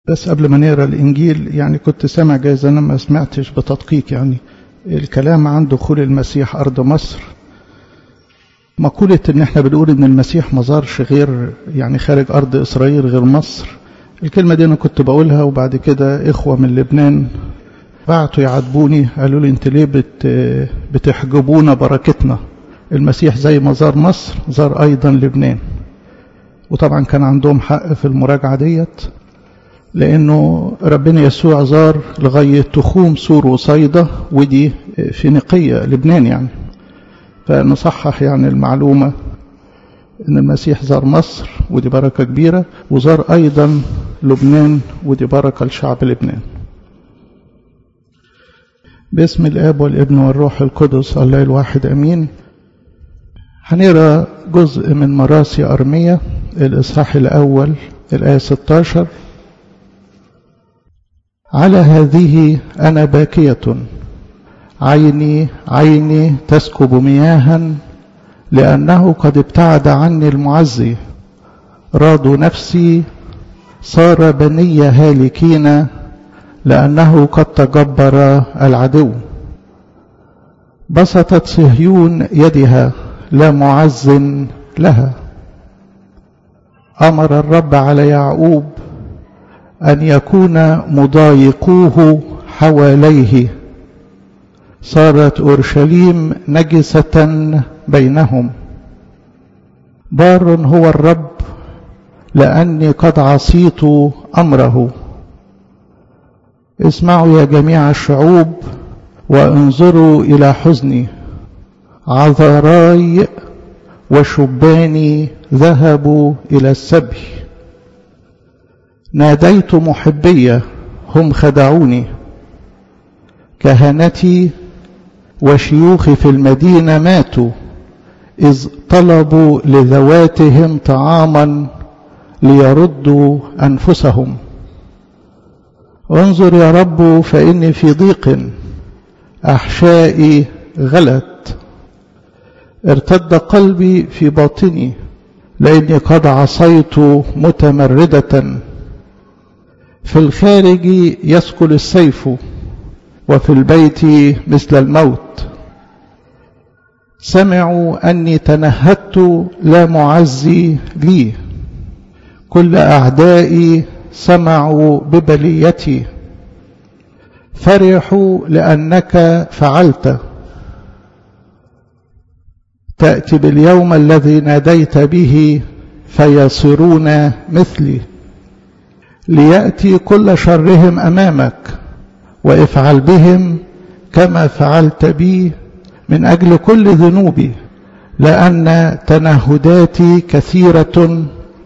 بس قبل ما نقرا الانجيل يعني كنت سامع جايز انا ما سمعتش بتدقيق يعني الكلام عن دخول المسيح ارض مصر مقولة ان احنا بنقول ان المسيح ما زارش غير يعني خارج ارض اسرائيل غير مصر الكلمة دي انا كنت بقولها وبعد كده اخوة من لبنان بعتوا يعاتبوني قالوا لي انت ليه بت بتحجبونا بركتنا المسيح زي ما زار مصر زار ايضا لبنان وطبعا كان عندهم حق في المراجعة ديت لأنه ربنا يسوع زار لغاية تخوم سور وصيدا ودي فينيقية لبنان يعني فنصحح يعني المعلومة إن المسيح زار مصر ودي بركة كبيرة وزار أيضا لبنان ودي بركة لشعب لبنان باسم الآب والابن والروح القدس الله الواحد أمين هنقرا جزء من مراسي أرمية الإصحاح الأول الآية 16 على هذه أنا باكية عيني عيني تسكب مياها لأنه قد ابتعد عني المعزي رادوا نفسي صار بني هالكين لأنه قد تجبر العدو بسطت صهيون يدها لا معز لها أمر الرب على يعقوب أن يكون مضايقوه حواليه صارت أورشليم نجسة بينهم بار هو الرب لأني قد عصيت أمره اسمعوا يا جميع الشعوب وانظروا إلى حزني عذراي وشباني ذهبوا إلى السبي ناديت محبية هم خدعوني كهنتي وشيوخي في المدينة ماتوا إذ طلبوا لذواتهم طعاما ليردوا أنفسهم انظر يا رب فإني في ضيق أحشائي غلت ارتد قلبي في باطني لأني قد عصيت متمردة في الخارج يسكل السيف وفي البيت مثل الموت سمعوا أني تنهدت لا معزي لي كل أعدائي سمعوا ببليتي فرحوا لأنك فعلت تأتي باليوم الذي ناديت به فيصيرون مثلي ليأتي كل شرهم أمامك وافعل بهم كما فعلت بي من أجل كل ذنوبي لأن تنهداتي كثيرة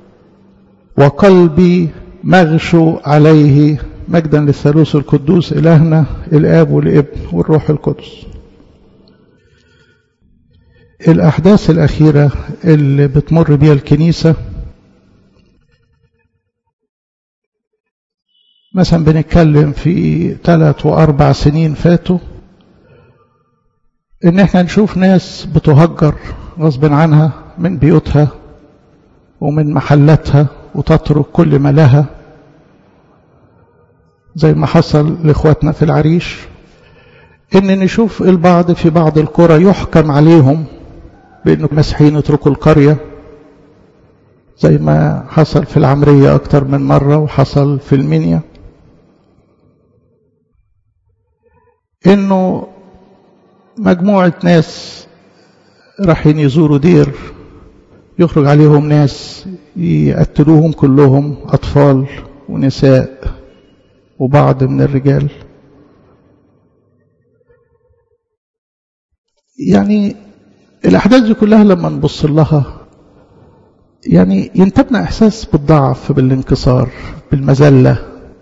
وقلبي مغشو عليه مجدا للثالوث القدوس إلهنا الآب والابن والروح القدس الأحداث الأخيرة اللي بتمر بيها الكنيسة مثلا بنتكلم في ثلاث وأربع سنين فاتوا إن إحنا نشوف ناس بتهجر غصب عنها من بيوتها ومن محلاتها وتترك كل ما لها زي ما حصل لإخواتنا في العريش إن نشوف البعض في بعض القرى يحكم عليهم بأنه مسيحيين يتركوا القرية زي ما حصل في العمرية أكتر من مرة وحصل في المنيا إنه مجموعة ناس رايحين يزوروا دير يخرج عليهم ناس يقتلوهم كلهم أطفال ونساء وبعض من الرجال يعني الأحداث دي كلها لما نبص لها يعني ينتابنا إحساس بالضعف بالانكسار بالمذلة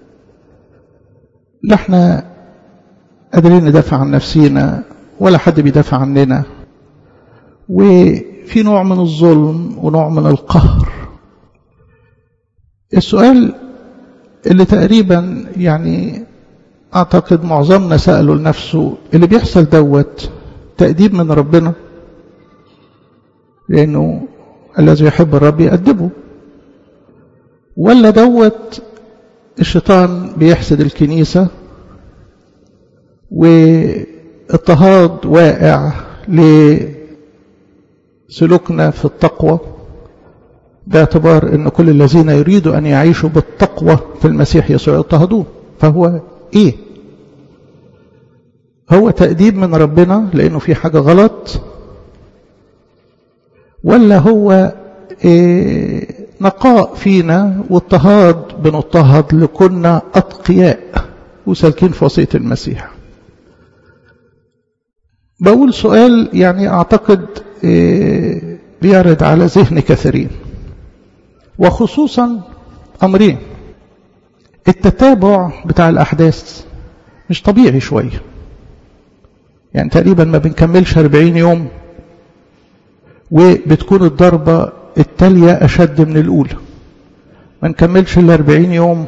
لا احنا قادرين ندافع عن نفسينا ولا حد بيدافع عننا وفي نوع من الظلم ونوع من القهر السؤال اللي تقريبا يعني أعتقد معظمنا سأله لنفسه اللي بيحصل دوت تأديب من ربنا لأنه الذي يحب الرب يأدبه ولا دوت الشيطان بيحسد الكنيسة واضطهاد واقع لسلوكنا في التقوى باعتبار ان كل الذين يريدوا ان يعيشوا بالتقوى في المسيح يسوع يضطهدوه فهو ايه هو تأديب من ربنا لانه في حاجة غلط ولا هو إيه نقاء فينا واضطهاد بنضطهد لكنا أتقياء وسالكين في وصية المسيح بقول سؤال يعني أعتقد إيه بيرد على ذهن كثيرين وخصوصا أمرين التتابع بتاع الأحداث مش طبيعي شوية يعني تقريبا ما بنكملش 40 يوم وبتكون الضربة التالية أشد من الأولى ما نكملش ال 40 يوم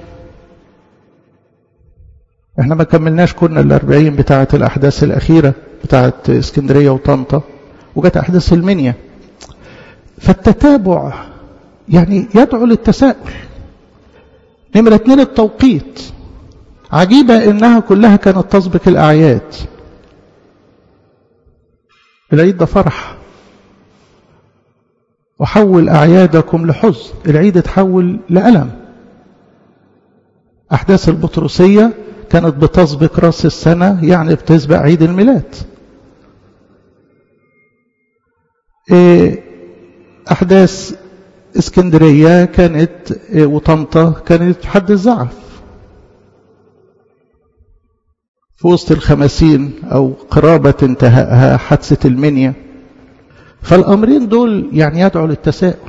احنا ما كملناش كنا ال 40 بتاعة الأحداث الأخيرة بتاعة اسكندرية وطنطا وجت أحداث المنيا فالتتابع يعني يدعو للتساؤل نمرة اتنين التوقيت عجيبة انها كلها كانت تسبق الاعياد العيد ده فرح وحول اعيادكم لحزن العيد اتحول لألم احداث البطرسية كانت بتسبق راس السنة يعني بتسبق عيد الميلاد احداث اسكندرية كانت وطنطا كانت حد الزعف في وسط الخمسين أو قرابة انتهائها حادثة المنيا فالأمرين دول يعني يدعو للتساؤل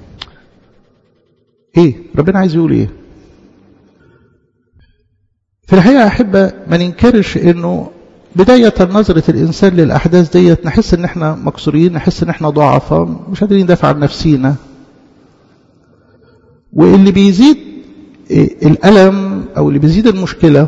إيه ربنا عايز يقول إيه في الحقيقة أحب ما ننكرش إنه بداية نظرة الإنسان للأحداث ديت نحس إن إحنا مكسورين نحس إن إحنا ضعفاء مش قادرين ندافع عن نفسينا واللي بيزيد الألم أو اللي بيزيد المشكلة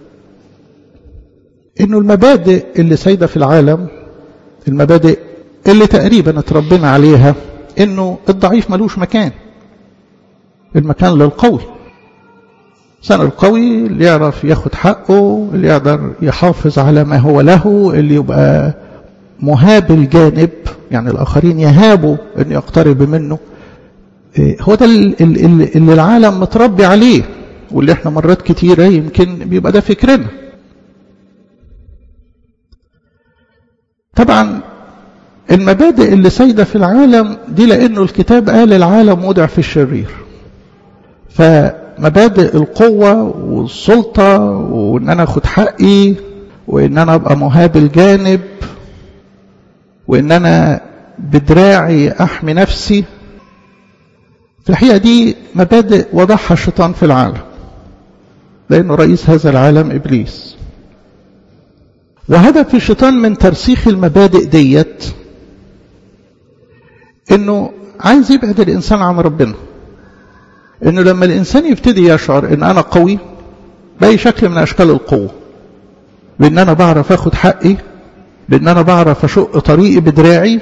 إنه المبادئ اللي سايدة في العالم المبادئ اللي تقريبا اتربينا عليها إنه الضعيف ملوش مكان المكان للقوي سنة القوي اللي يعرف ياخد حقه اللي يقدر يحافظ على ما هو له اللي يبقى مهاب الجانب يعني الآخرين يهابوا أن يقترب منه هو ده اللي العالم متربي عليه واللي احنا مرات كتيرة يمكن بيبقى ده فكرنا طبعا المبادئ اللي سايدة في العالم دي لأنه الكتاب قال العالم وضع في الشرير فمبادئ القوة والسلطة وإن أنا أخد حقي وإن أنا أبقى مهاب الجانب وإن أنا بدراعي أحمي نفسي في الحقيقة دي مبادئ وضعها الشيطان في العالم لأنه رئيس هذا العالم إبليس وهدف الشيطان من ترسيخ المبادئ ديت انه عايز يبعد الانسان عن ربنا انه لما الانسان يبتدي يشعر ان انا قوي باي شكل من اشكال القوه بان انا بعرف اخد حقي بان انا بعرف اشق طريقي بدراعي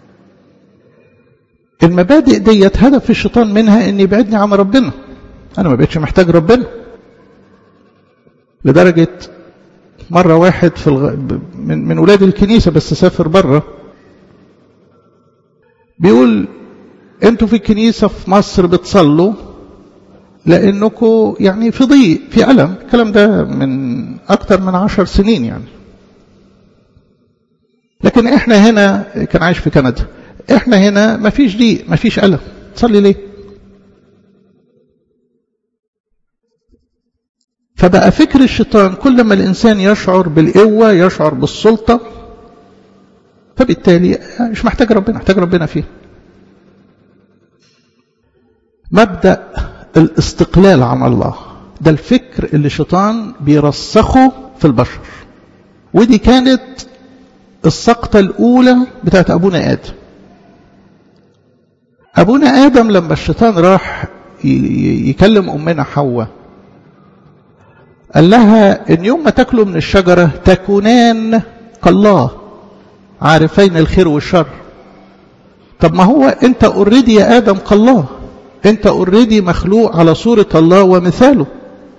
المبادئ ديت هدف الشيطان منها ان يبعدني عن ربنا انا ما بقتش محتاج ربنا لدرجه مره واحد في الغ... من من ولاد الكنيسه بس سافر بره بيقول انتوا في الكنيسه في مصر بتصلوا لانكم يعني في ضيق في الم الكلام ده من اكتر من عشر سنين يعني لكن احنا هنا كان عايش في كندا احنا هنا ما فيش ضيق ما فيش الم تصلي ليه فبقى فكر الشيطان كل ما الانسان يشعر بالقوه يشعر بالسلطه فبالتالي مش محتاج ربنا محتاج ربنا فيه مبدأ الاستقلال عن الله ده الفكر اللي الشيطان بيرسخه في البشر ودي كانت السقطة الأولى بتاعت أبونا آدم أبونا آدم لما الشيطان راح يكلم أمنا حواء قال لها إن يوم ما تاكلوا من الشجرة تكونان كالله عارفين الخير والشر طب ما هو انت اوريدي يا ادم كالله انت اوريدي مخلوق على صورة الله ومثاله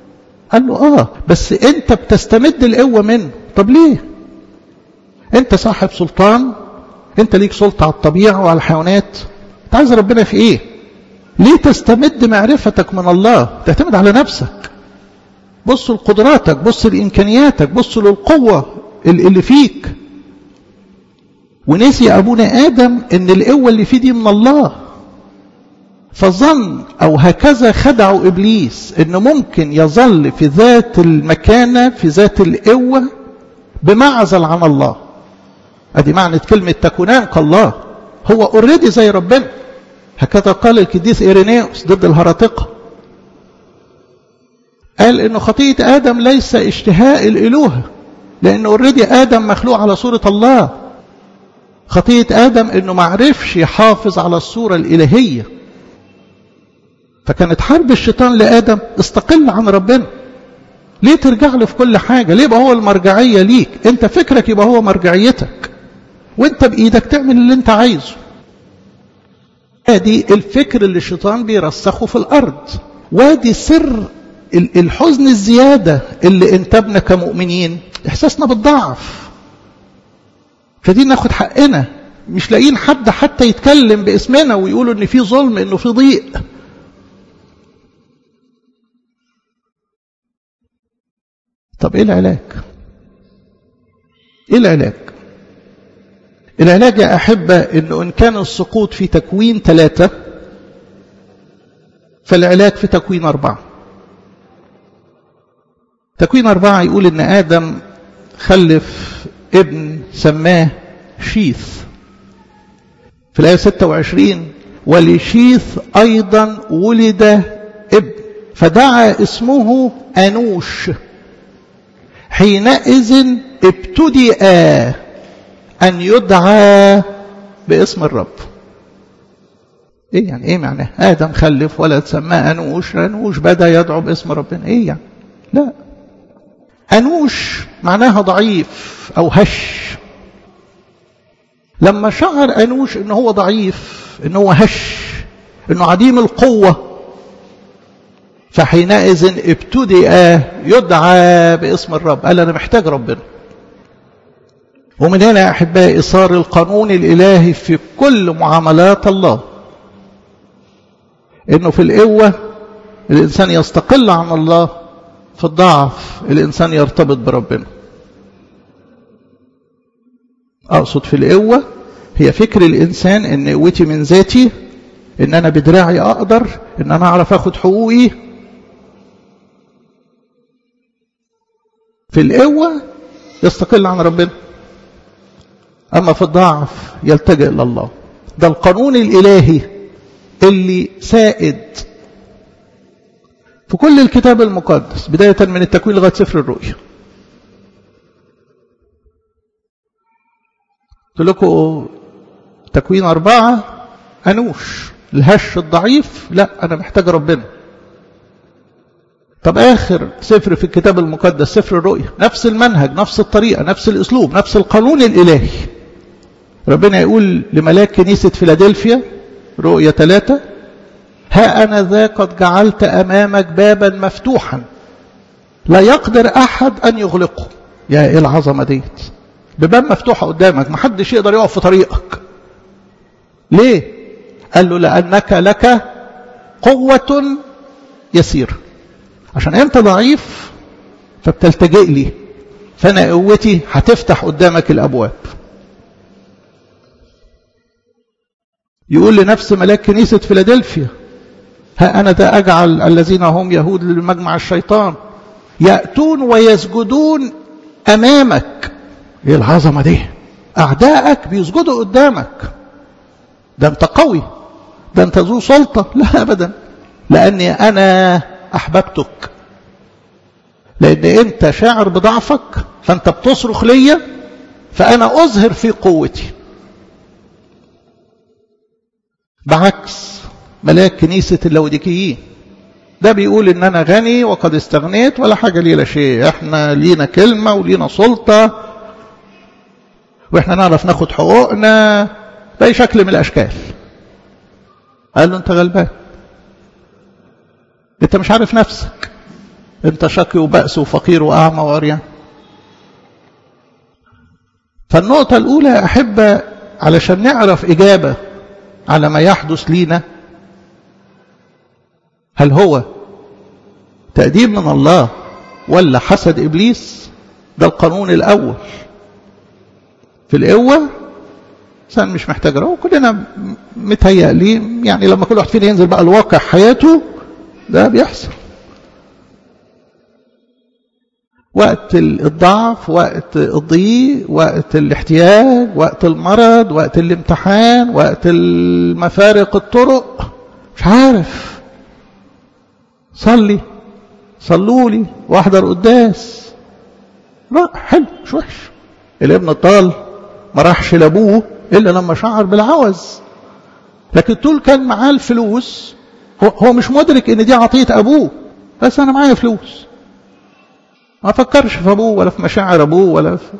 قال له اه بس انت بتستمد القوة منه طب ليه انت صاحب سلطان انت ليك سلطة على الطبيعة وعلى الحيوانات انت عايز ربنا في ايه ليه تستمد معرفتك من الله تعتمد على نفسك بص لقدراتك بص لإمكانياتك بص للقوة اللي فيك ونسي أبونا آدم أن القوة اللي فيه دي من الله فظن أو هكذا خدعوا إبليس أنه ممكن يظل في ذات المكانة في ذات القوة بمعزل عن الله ادي معنى كلمة تكونان كالله هو اوريدي زي ربنا هكذا قال القديس إيرينيوس ضد الهرطقة قال انه خطية ادم ليس اشتهاء الالوهة لان اوريدي ادم مخلوق على صورة الله خطية ادم انه معرفش يحافظ على الصورة الالهية فكانت حرب الشيطان لادم استقل عن ربنا ليه ترجع له في كل حاجة ليه يبقى هو المرجعية ليك انت فكرك يبقى هو مرجعيتك وانت بايدك تعمل اللي انت عايزه ادي الفكر اللي الشيطان بيرسخه في الارض وادي سر الحزن الزيادة اللي انتبنا كمؤمنين احساسنا بالضعف فدي ناخد حقنا مش لاقيين حد حتى يتكلم باسمنا ويقولوا ان في ظلم انه في ضيق طب ايه العلاج ايه العلاج العلاج يا أحبة أنه إن كان السقوط في تكوين ثلاثة فالعلاج في تكوين أربعة تكوين أربعة يقول إن آدم خلف ابن سماه شيث في الآية 26 ولشيث أيضا ولد ابن فدعا اسمه أنوش حينئذ ابتدأ أن يدعى باسم الرب إيه يعني إيه معناه آدم خلف ولد سماه أنوش أنوش بدأ يدعو باسم ربنا إيه يعني لا أنوش معناها ضعيف أو هش لما شعر أنوش إنه هو ضعيف إنه هو هش إنه عديم القوة فحينئذ ابتدأ يدعى باسم الرب قال أنا محتاج ربنا ومن هنا يا أحبائي صار القانون الإلهي في كل معاملات الله إنه في القوة الإنسان يستقل عن الله في الضعف الإنسان يرتبط بربنا أقصد في القوة هي فكر الإنسان إن قوتي من ذاتي إن أنا بدراعي أقدر إن أنا أعرف أخد حقوقي في القوة يستقل عن ربنا أما في الضعف يلتجئ إلى الله ده القانون الإلهي اللي سائد في كل الكتاب المقدس بداية من التكوين لغاية سفر الرؤيا قلت لكم تكوين أربعة أنوش الهش الضعيف لا أنا محتاج ربنا طب آخر سفر في الكتاب المقدس سفر الرؤيا نفس المنهج نفس الطريقة نفس الأسلوب نفس القانون الإلهي ربنا يقول لملاك كنيسة فيلادلفيا رؤية ثلاثة ها أنا ذا قد جعلت أمامك بابا مفتوحا لا يقدر أحد أن يغلقه يا إيه العظمة ديت بباب مفتوحة قدامك محدش يقدر يقف في طريقك ليه قال له لأنك لك قوة يسير عشان أنت ضعيف فبتلتجئ لي فأنا قوتي هتفتح قدامك الأبواب يقول لنفس ملاك كنيسة فيلادلفيا ها أنا ذا أجعل الذين هم يهود لمجمع الشيطان يأتون ويسجدون أمامك إيه العظمة دي أعدائك بيسجدوا قدامك ده أنت قوي ده أنت ذو سلطة لا أبدا لأني أنا أحببتك لأن أنت شاعر بضعفك فأنت بتصرخ ليا فأنا أظهر في قوتي بعكس ملاك كنيسة اللوديكيين ده بيقول ان انا غني وقد استغنيت ولا حاجة لي لا شيء احنا لينا كلمة ولينا سلطة واحنا نعرف ناخد حقوقنا بأي شكل من الاشكال قال له انت غلبان انت مش عارف نفسك انت شقي وبأس وفقير وأعمى وعريان فالنقطة الأولى يا أحبة علشان نعرف إجابة على ما يحدث لينا هل هو تأديب من الله ولا حسد إبليس ده القانون الأول في القوة إنسان مش محتاج رأو كلنا متهيأ لي يعني لما كل واحد فينا ينزل بقى الواقع حياته ده بيحصل وقت الضعف وقت الضيق وقت الاحتياج وقت المرض وقت الامتحان وقت المفارق الطرق مش عارف صلي صلوا لي واحضر قداس لا حلو مش وحش الابن الضال ما راحش لابوه الا لما شعر بالعوز لكن طول كان معاه الفلوس هو, هو مش مدرك ان دي عطيه ابوه بس انا معايا فلوس ما فكرش في ابوه ولا في مشاعر ابوه ولا في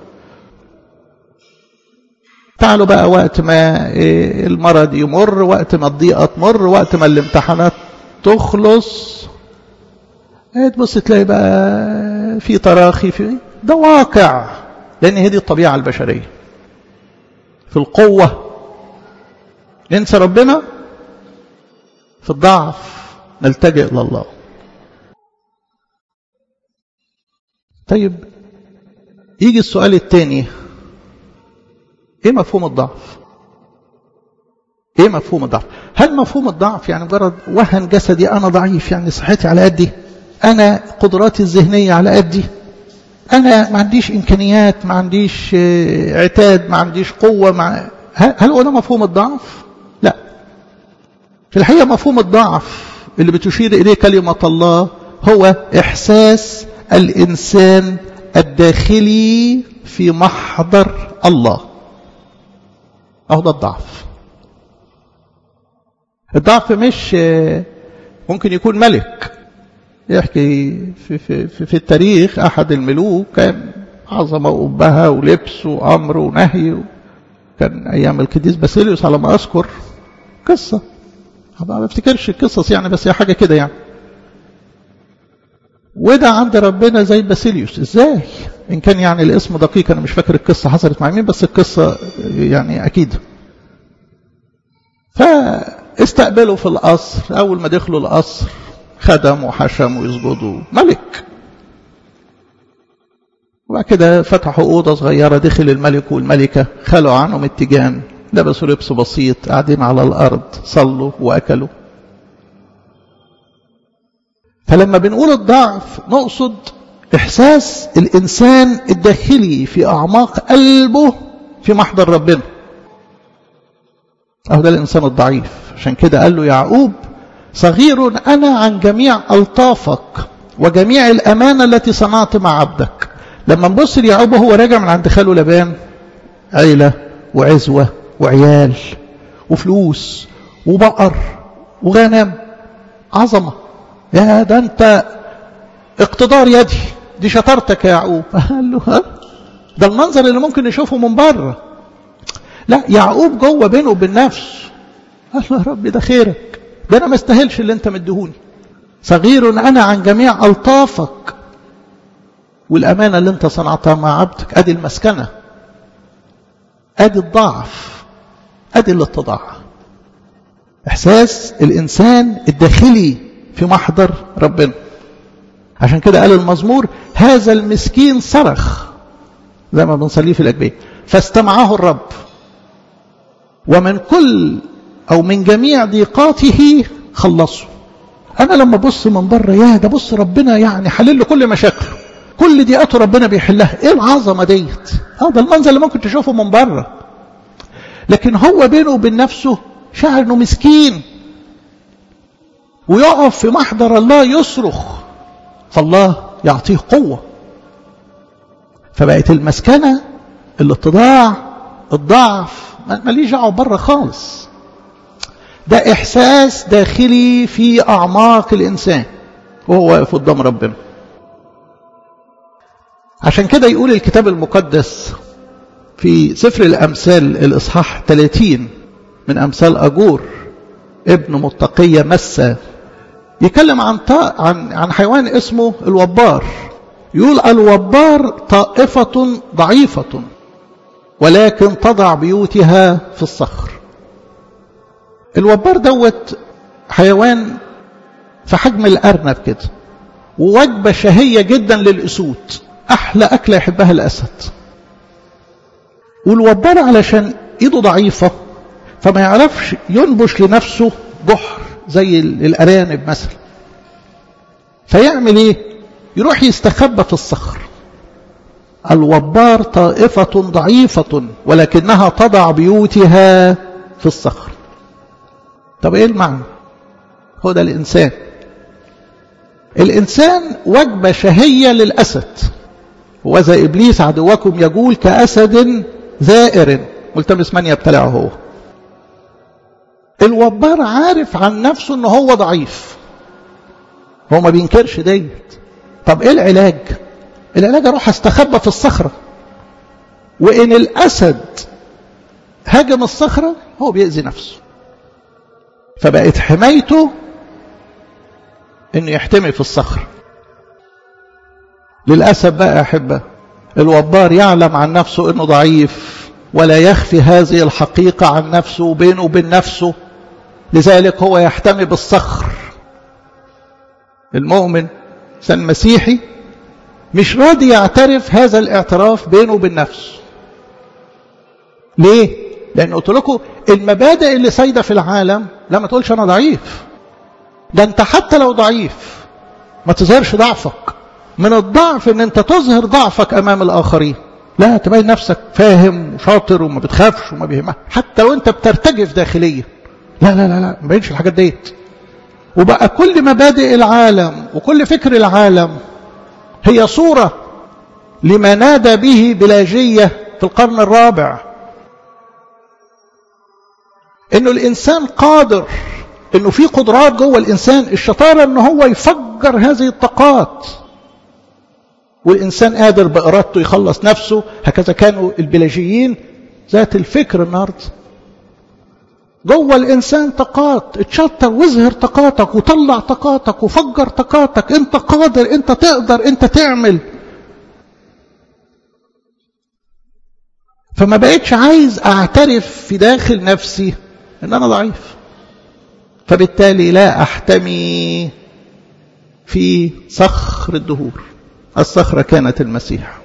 تعالوا بقى وقت ما المرض يمر وقت ما الضيقه تمر وقت ما الامتحانات تخلص تبص تلاقي بقى في تراخي في ده واقع لان هي دي الطبيعه البشريه في القوه ننسى ربنا في الضعف نلتجئ الى الله طيب يجي السؤال الثاني ايه مفهوم الضعف ايه مفهوم الضعف هل مفهوم الضعف يعني مجرد وهن جسدي انا ضعيف يعني صحتي على قدي انا قدراتي الذهنيه على قدي انا ما عنديش امكانيات ما عنديش عتاد ما عنديش قوه مع هل هو ده مفهوم الضعف لا في الحقيقه مفهوم الضعف اللي بتشير اليه كلمه الله هو احساس الإنسان الداخلي في محضر الله أهو ده الضعف الضعف مش ممكن يكون ملك يحكي في, في, في, في التاريخ أحد الملوك كان عظمة وأبهة ولبس وأمر ونهي كان أيام القديس باسيليوس على ما أذكر قصة ما بفتكرش القصص يعني بس هي حاجة كده يعني وده عند ربنا زي باسيليوس ازاي ان كان يعني الاسم دقيق انا مش فاكر القصه حصلت مع مين بس القصه يعني اكيد فاستقبلوا في القصر اول ما دخلوا القصر خدم وحشم ويسجدوا ملك وبعد كده فتحوا اوضه صغيره دخل الملك والملكه خلوا عنهم التيجان لبسوا لبس بسيط قاعدين على الارض صلوا واكلوا فلما بنقول الضعف نقصد إحساس الإنسان الداخلي في أعماق قلبه في محضر ربنا أهو ده الإنسان الضعيف عشان كده قال له يعقوب صغير أنا عن جميع ألطافك وجميع الأمانة التي صنعت مع عبدك لما نبص ليعقوب وهو راجع من عند خاله لبان عيلة وعزوة وعيال وفلوس وبقر وغنم عظمه يا ده انت اقتدار يدي دي شطارتك يا يعقوب قال له ها ده المنظر اللي ممكن نشوفه من بره لا يعقوب جوه بينه وبين نفسه قال له يا رب ده خيرك ده انا ما استاهلش اللي انت مديهوني صغير انا عن جميع الطافك والامانه اللي انت صنعتها مع عبدك ادي المسكنه ادي الضعف ادي الاتضاع احساس الانسان الداخلي في محضر ربنا عشان كده قال المزمور هذا المسكين صرخ زي ما بنصليه في الأجبية فاستمعه الرب ومن كل أو من جميع ضيقاته خلصه أنا لما بص من بره يا ده بص ربنا يعني حلل له كل مشاكله كل ضيقاته ربنا بيحلها ايه العظمه ديت اه ده المنظر اللي ممكن تشوفه من بره لكن هو بينه وبين نفسه شعر انه مسكين ويقف في محضر الله يصرخ فالله يعطيه قوة فبقت المسكنة الاتضاع الضعف ماليش دعوه بره خالص ده إحساس داخلي في أعماق الإنسان وهو واقف قدام ربنا عشان كده يقول الكتاب المقدس في سفر الأمثال الإصحاح 30 من أمثال أجور ابن متقية مسة يتكلم عن عن عن حيوان اسمه الوبار يقول الوبار طائفة ضعيفة ولكن تضع بيوتها في الصخر الوبار دوت حيوان في حجم الأرنب كده ووجبة شهية جدا للأسود أحلى أكلة يحبها الأسد والوبار علشان إيده ضعيفة فما يعرفش ينبش لنفسه جحر زي الأرانب مثلا فيعمل إيه يروح يستخبى في الصخر الوبار طائفة ضعيفة ولكنها تضع بيوتها في الصخر طب ايه المعنى هو ده الانسان الانسان وجبة شهية للاسد وذا ابليس عدوكم يقول كاسد زائر ملتمس من يبتلعه هو الوبار عارف عن نفسه ان هو ضعيف هو ما بينكرش ديت طب ايه العلاج العلاج اروح استخبى في الصخرة وان الاسد هاجم الصخرة هو بيأذي نفسه فبقت حمايته انه يحتمي في الصخر للأسف بقى يا أحبة الوبار يعلم عن نفسه انه ضعيف ولا يخفي هذه الحقيقة عن نفسه بينه وبين نفسه لذلك هو يحتمي بالصخر المؤمن سن مسيحي مش راضي يعترف هذا الاعتراف بينه وبين نفسه ليه لان قلت لكم المبادئ اللي سايده في العالم لا ما تقولش انا ضعيف ده انت حتى لو ضعيف ما تظهرش ضعفك من الضعف ان انت تظهر ضعفك امام الاخرين لا تبين نفسك فاهم وشاطر وما بتخافش وما بيهمك حتى لو انت بترتجف داخليا لا لا لا لا ما بينش الحاجات ديت وبقى كل مبادئ العالم وكل فكر العالم هي صورة لما نادى به بلاجية في القرن الرابع انه الانسان قادر انه في قدرات جوه الانسان الشطارة ان هو يفجر هذه الطاقات والانسان قادر بارادته يخلص نفسه هكذا كانوا البلاجيين ذات الفكر النهارده جوه الانسان طاقات اتشطر واظهر طاقاتك وطلع طاقاتك وفجر طاقاتك انت قادر انت تقدر انت تعمل فما بقتش عايز اعترف في داخل نفسي ان انا ضعيف فبالتالي لا احتمي في صخر الدهور الصخرة كانت المسيح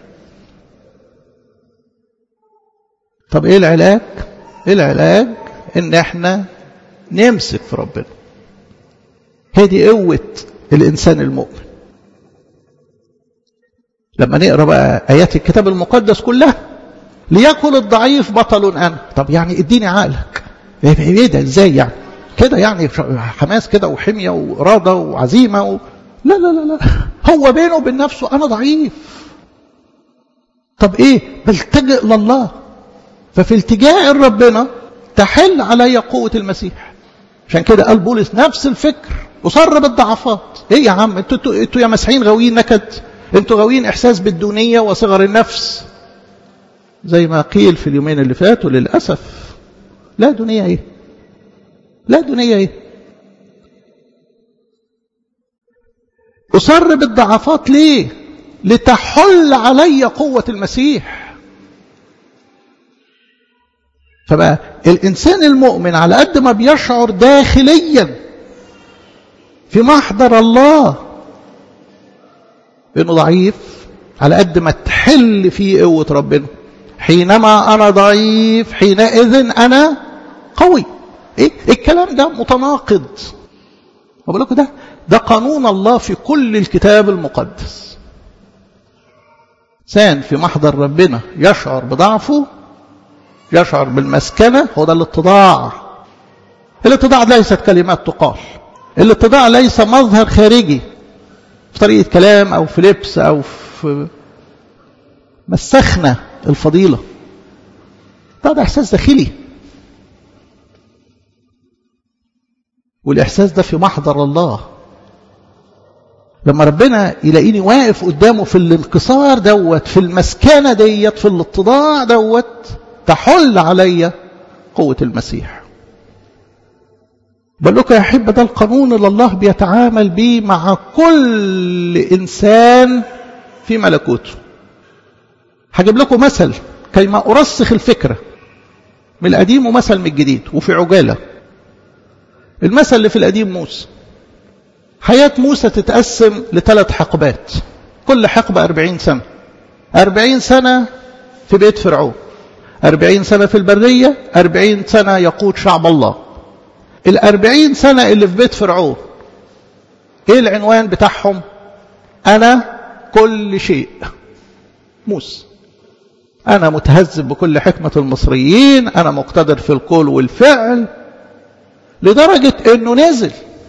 طب ايه العلاج ايه العلاج ان احنا نمسك في ربنا هي دي قوة الانسان المؤمن لما نقرا بقى ايات الكتاب المقدس كلها ليكن الضعيف بطل انا طب يعني اديني عقلك ايه ده ازاي يعني كده يعني حماس كده وحميه واراده وعزيمه و... لا لا لا لا هو بينه وبين نفسه انا ضعيف طب ايه بلتجئ لله ففي التجاء لربنا تحل علي قوة المسيح عشان كده قال بولس نفس الفكر أصر بالضعفات ايه يا عم انتوا انتوا انتوا يا مسيحيين غاويين نكد انتوا غاويين احساس بالدونية وصغر النفس زي ما قيل في اليومين اللي فاتوا للأسف لا دنيا ايه لا دنيا ايه أصر بالضعفات ليه لتحل علي قوة المسيح فبقى الإنسان المؤمن على قد ما بيشعر داخليا في محضر الله إنه ضعيف على قد ما تحل فيه قوة ربنا حينما أنا ضعيف حينئذ أنا قوي إيه الكلام ده متناقض بقول لكم ده ده قانون الله في كل الكتاب المقدس إنسان في محضر ربنا يشعر بضعفه يشعر بالمسكنة هو ده الاتضاع الاتضاع ليست كلمات تقال الاتضاع ليس مظهر خارجي في طريقة كلام أو في لبس أو في مسخنة الفضيلة ده, ده إحساس داخلي والإحساس ده في محضر الله لما ربنا يلاقيني واقف قدامه في الانكسار دوت في المسكنة ديت في الاتضاع دوت تحل علي قوة المسيح بقول لكم يا أحبة ده القانون اللي الله بيتعامل به مع كل إنسان في ملكوته هجيب لكم مثل كيما أرسخ الفكرة من القديم ومثل من الجديد وفي عجالة المثل اللي في القديم موسى حياة موسى تتقسم لثلاث حقبات كل حقبة أربعين سنة أربعين سنة في بيت فرعون أربعين سنة في البرية أربعين سنة يقود شعب الله الأربعين سنة اللي في بيت فرعون إيه العنوان بتاعهم أنا كل شيء موسى أنا متهذب بكل حكمة المصريين أنا مقتدر في القول والفعل لدرجة أنه نزل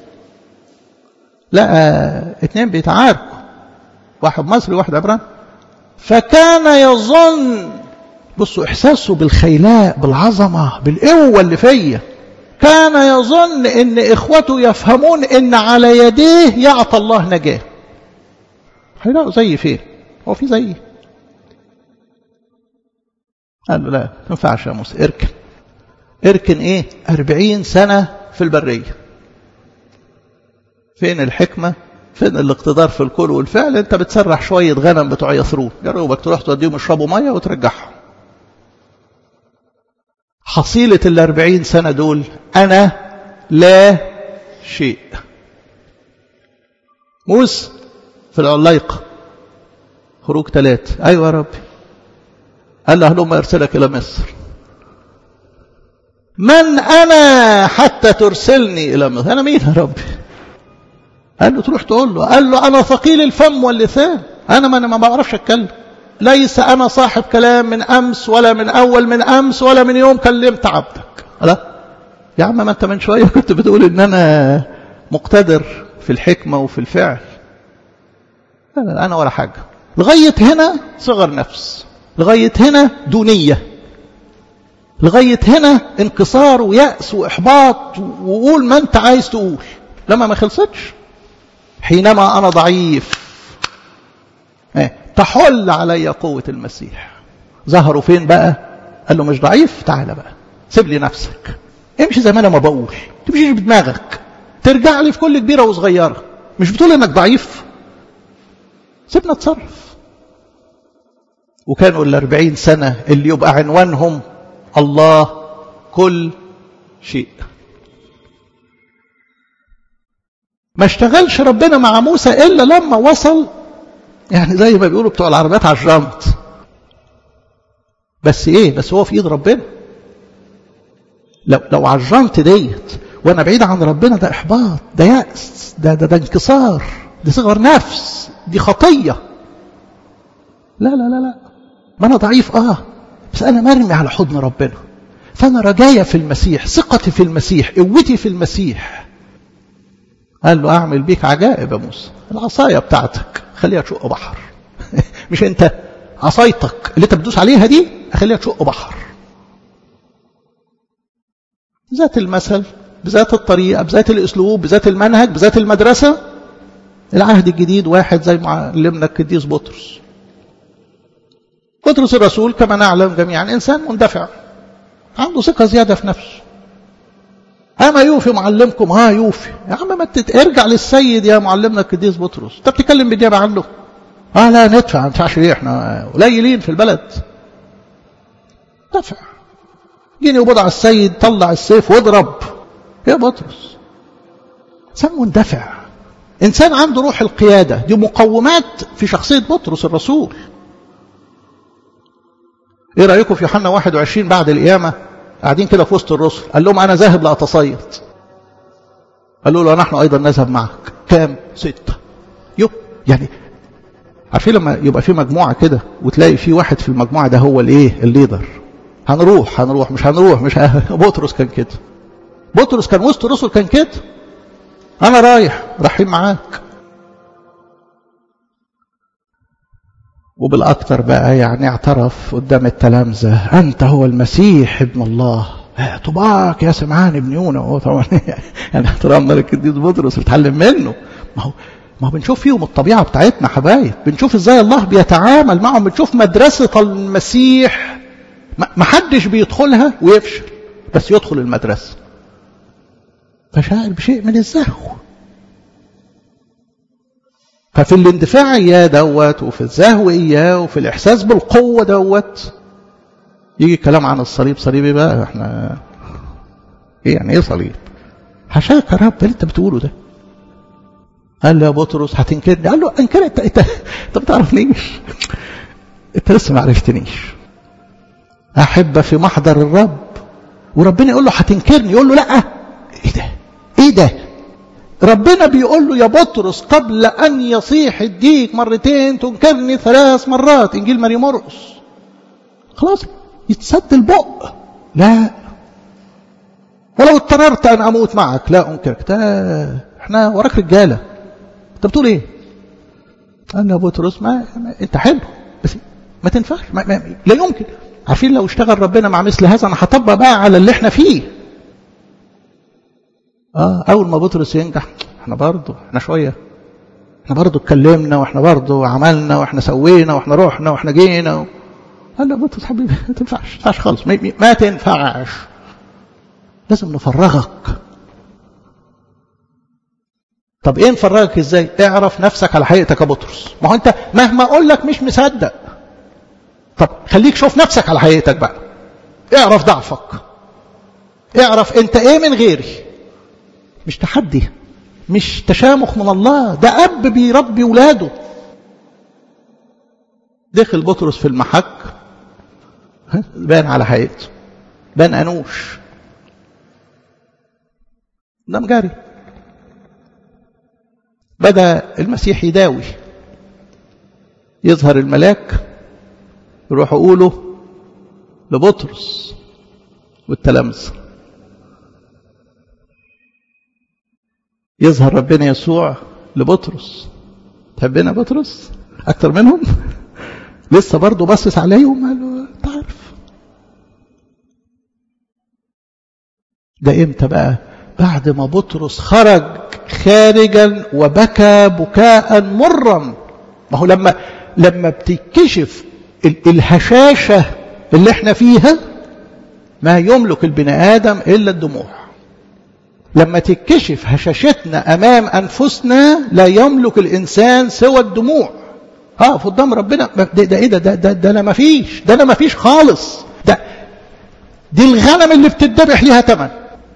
لا اتنين بيتعاركوا واحد مصري وواحد عبراني فكان يظن بصوا إحساسه بالخيلاء بالعظمة بالقوة اللي فيا كان يظن ان اخوته يفهمون ان على يديه يعطى الله نجاه هيلاقوا زي فين هو في زي قال له لا ما ينفعش يا موسى اركن اركن ايه أربعين سنة في البرية فين الحكمة فين الاقتدار في الكل والفعل انت بتسرح شوية غنم بتوع يثرون جربك تروح توديهم يشربوا مية وترجعهم حصيلة الأربعين سنة دول أنا لا شيء موسى في العلايقة خروج ثلاثة أيوة يا ربي قال له هلما أرسلك إلى مصر من أنا حتى ترسلني إلى مصر أنا مين يا ربي قال له تروح تقول له قال له أنا ثقيل الفم واللسان أنا ما أنا ما بعرفش أتكلم ليس أنا صاحب كلام من أمس ولا من أول من أمس ولا من يوم كلمت عبدك لا يا عم ما أنت من شوية كنت بتقول إن أنا مقتدر في الحكمة وفي الفعل لا لا أنا ولا حاجة لغاية هنا صغر نفس لغاية هنا دونية لغاية هنا انكسار ويأس وإحباط وقول ما أنت عايز تقول لما ما خلصتش حينما أنا ضعيف تحل علي قوة المسيح ظهروا فين بقى قال له مش ضعيف تعالى بقى سيب لي نفسك امشي زي ما انا ما بقول تمشيش بدماغك ترجع لي في كل كبيرة وصغيرة مش بتقول انك ضعيف سيبنا اتصرف وكانوا الأربعين سنة اللي يبقى عنوانهم الله كل شيء ما اشتغلش ربنا مع موسى إلا لما وصل يعني زي ما بيقولوا بتوع العربيات على الجنط بس ايه بس هو في ايد ربنا لو لو على الجنط ديت وانا بعيد عن ربنا ده احباط ده يأس ده ده, ده انكسار دي صغر نفس دي خطيه لا لا لا لا ما انا ضعيف اه بس انا مرمي على حضن ربنا فانا رجايا في المسيح ثقتي في المسيح قوتي في المسيح قال له اعمل بيك عجائب يا موسى العصايه بتاعتك خليها تشق بحر مش انت عصايتك اللي انت بتدوس عليها دي اخليها تشق بحر ذات المثل بذات الطريقه بذات الاسلوب بذات المنهج بذات المدرسه العهد الجديد واحد زي معلمنا القديس بطرس بطرس الرسول كما نعلم جميعا انسان مندفع عنده ثقه زياده في نفسه أما يوفي معلمكم ها يوفي يا عم ما ارجع للسيد يا معلمنا القديس بطرس انت بتتكلم بالنيابة عنه اه لا ندفع ما ندفعش ليه احنا قليلين في البلد دفع جيني وبضع السيد طلع السيف واضرب يا بطرس انسان مندفع انسان عنده روح القيادة دي مقومات في شخصية بطرس الرسول ايه رأيكم في يوحنا 21 بعد القيامة قاعدين كده في وسط الرسل قال لهم أنا ذاهب لأتصيد قالوا له نحن أيضا نذهب معك كام ستة يو يعني عارفين لما يبقى في مجموعة كده وتلاقي في واحد في المجموعة ده هو الايه الليدر هنروح هنروح مش هنروح مش ه... بطرس كان كده بطرس كان وسط الرسل كان كده انا رايح رايحين معاك وبالأكثر بقى يعني اعترف قدام التلامذة أنت هو المسيح ابن الله طباك يا سمعان ابن يونا هو طبعا يعني احترام ملك القديس بطرس بتعلم منه ما هو ما هو بنشوف فيهم الطبيعة بتاعتنا حبايب بنشوف ازاي الله بيتعامل معهم بنشوف مدرسة المسيح ما حدش بيدخلها ويفشل بس يدخل المدرسة فشاعر بشيء من الزهو ففي الاندفاع إياه دوت وفي الزهو إياه وفي الإحساس بالقوة دوت يجي الكلام عن الصليب صليب بقى احنا ايه يعني ايه صليب حشاك يا رب اللي انت بتقوله ده قال له يا بطرس هتنكرني قال له انكر انت انت انت ما تعرفنيش انت لسه ما عرفتنيش احب في محضر الرب وربنا يقول له هتنكرني يقول له لا ايه ده ايه ده ربنا بيقول له يا بطرس قبل ان يصيح الديك مرتين تنكرني ثلاث مرات انجيل ماري مرقس خلاص يتسد البق لا ولو اضطررت ان اموت معك لا انكرك ده احنا وراك رجاله انت بتقول ايه قال يا بطرس ما, ما انت حلو بس ما تنفعش ما ما لا يمكن عارفين لو اشتغل ربنا مع مثل هذا انا هطبق بقى على اللي احنا فيه اه اول ما بطرس ينجح احنا برضه احنا شويه احنا برضه اتكلمنا واحنا برضه عملنا واحنا سوينا واحنا رحنا واحنا جينا و... قال له بطرس حبيبي ما تنفعش ما تنفعش خالص ما, ما تنفعش لازم نفرغك طب ايه نفرغك ازاي اعرف نفسك على حقيقتك يا بطرس ما هو انت مهما اقول لك مش مصدق طب خليك شوف نفسك على حقيقتك بقى اعرف ضعفك اعرف انت ايه من غيري مش تحدي مش تشامخ من الله ده اب بيربي ولاده دخل بطرس في المحك بان على حقيقته بان انوش ده مجاري بدأ المسيح يداوي يظهر الملاك يروح يقوله لبطرس والتلامذة يظهر ربنا يسوع لبطرس تحبنا بطرس أكتر منهم لسه برضه باصص عليهم قال له تعرف ده امتى بقى بعد ما بطرس خرج خارجا وبكى بكاء مرا ما هو لما لما بتكشف الهشاشة اللي احنا فيها ما يملك البني آدم إلا الدموع لما تكشف هشاشتنا أمام أنفسنا لا يملك الإنسان سوى الدموع اه في قدام ربنا ده, ده ايه ده ده, ده, ده انا ما فيش ده انا ما فيش خالص ده دي الغنم اللي بتتذبح ليها ثمن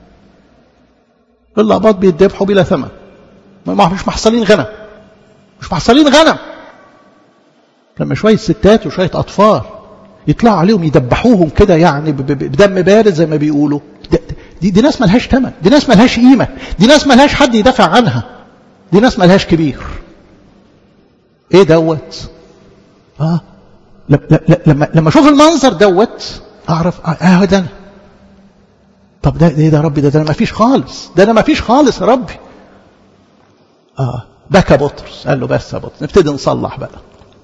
الأقباط بيتذبحوا بلا ثمن ما مش محصلين غنم مش محصلين غنم لما شوية ستات وشوية أطفال يطلعوا عليهم يدبحوهم كده يعني بدم بارد زي ما بيقولوا دي, دي ناس ملهاش ثمن دي ناس ملهاش قيمة دي ناس ملهاش حد يدافع عنها دي ناس ملهاش كبير ايه دوت اه لما لما اشوف المنظر دوت اعرف اه ده انا طب ده ايه ده يا ربي ده, ده انا ما فيش خالص ده انا ما فيش خالص يا ربي اه بكى بطرس قال له بس يا بطرس نبتدي نصلح بقى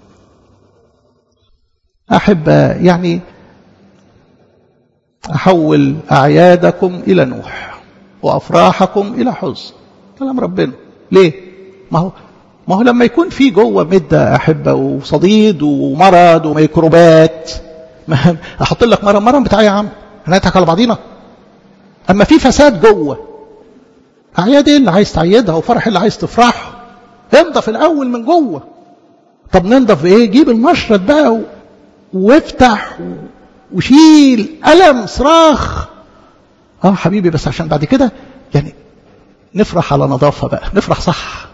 احب يعني احول اعيادكم الى نوح وافراحكم الى حزن كلام ربنا ليه ما هو ما هو لما يكون في جوه مده احبه وصديد ومرض وميكروبات ما احط لك مرض مرض بتاع يا عم هنضحك على بعضينا اما في فساد جوه اعياد ايه اللي عايز تعيدها وفرح اللي عايز تفرحه انضف الاول من جوه طب ننضف بايه جيب المشرط بقى و... وافتح و... وشيل ألم صراخ اه حبيبي بس عشان بعد كده يعني نفرح على نظافة بقى نفرح صح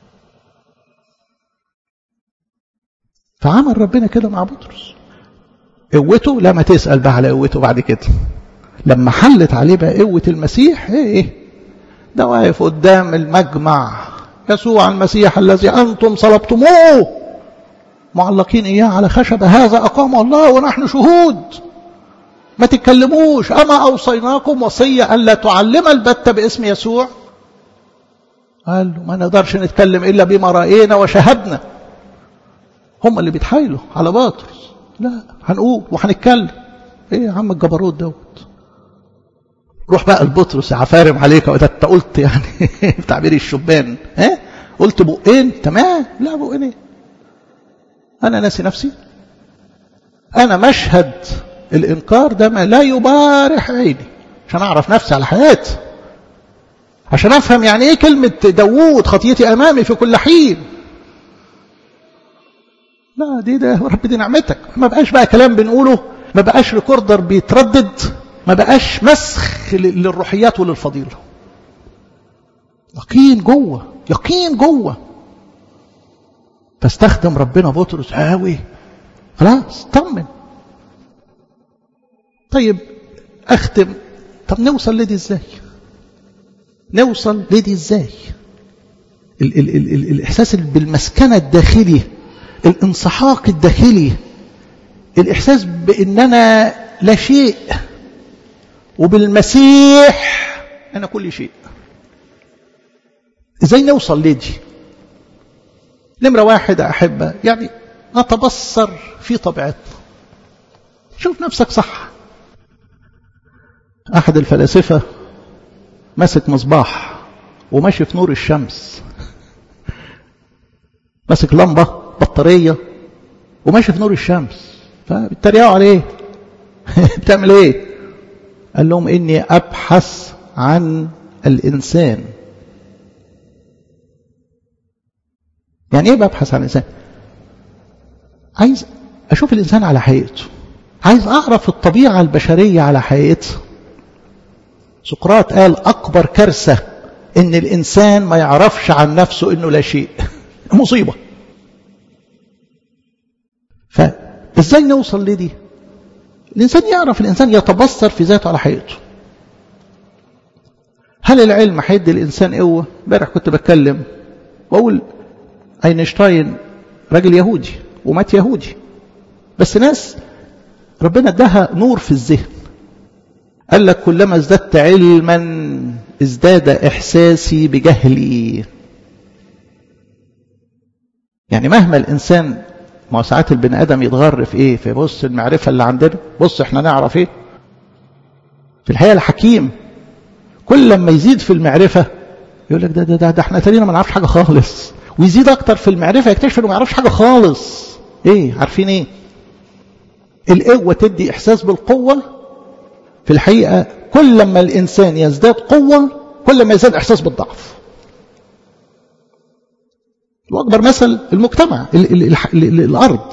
فعمل ربنا كده مع بطرس قوته لا ما تسأل بقى على قوته بعد كده لما حلت عليه بقى قوة المسيح ايه ايه ده واقف قدام المجمع يسوع المسيح الذي أنتم صلبتموه معلقين إياه على خشبة هذا أقام الله ونحن شهود ما تتكلموش أما أوصيناكم وصية ألا تعلم البتة باسم يسوع قال له ما نقدرش نتكلم إلا بما رأينا وشهدنا هم اللي بيتحايلوا على بطرس لا هنقول وهنتكلم ايه يا عم الجبروت دوت روح بقى البطرس عفارم عليك وده انت قلت يعني بتعبير الشبان ها قلت بقين تمام لا بقين ايه انا ناسي نفسي انا مشهد الانكار ده ما لا يبارح عيني عشان اعرف نفسي على حياتي عشان افهم يعني ايه كلمة داوود خطيتي امامي في كل حين لا دي ده رب دي نعمتك ما بقاش بقى كلام بنقوله ما بقاش ريكوردر بيتردد ما بقاش مسخ للروحيات وللفضيلة يقين جوه يقين جوه فاستخدم ربنا بطرس هاوي خلاص طمن طيب اختم طب نوصل لدي ازاي نوصل لدي ازاي ال ال ال ال الاحساس بالمسكنه الداخلي الانسحاق الداخلي الاحساس باننا لا شيء وبالمسيح انا كل شيء ازاي نوصل لدي نمره واحد احبه يعني نتبصر في طبيعتنا شوف نفسك صح احد الفلاسفه ماسك مصباح وماشي في نور الشمس ماسك لمبه بطاريه وماشي في نور الشمس فبيتريقوا عليه بتعمل ايه قال لهم اني ابحث عن الانسان يعني ايه ببحث عن الانسان عايز اشوف الانسان على حقيقته عايز اعرف الطبيعه البشريه على حقيقتها سقراط قال اكبر كارثه ان الانسان ما يعرفش عن نفسه انه لا شيء مصيبه فازاي نوصل لدي الانسان يعرف الانسان يتبصر في ذاته على حقيقته هل العلم هيدي الانسان قوه امبارح كنت بتكلم واقول اينشتاين راجل يهودي ومات يهودي بس ناس ربنا اداها نور في الذهن قال لك كلما ازددت علما ازداد احساسي بجهلي يعني مهما الانسان ما ساعات البني ادم يتغر في ايه في بص المعرفه اللي عندنا بص احنا نعرف ايه في الحقيقه الحكيم كل لما يزيد في المعرفه يقول لك ده ده ده, ده احنا تانينا ما نعرفش حاجه خالص ويزيد اكتر في المعرفه يكتشف انه ما يعرفش حاجه خالص ايه عارفين ايه القوه تدي احساس بالقوه في الحقيقه كل لما الانسان يزداد قوه كل ما يزداد احساس بالضعف واكبر مثل المجتمع ال ال ال ال الارض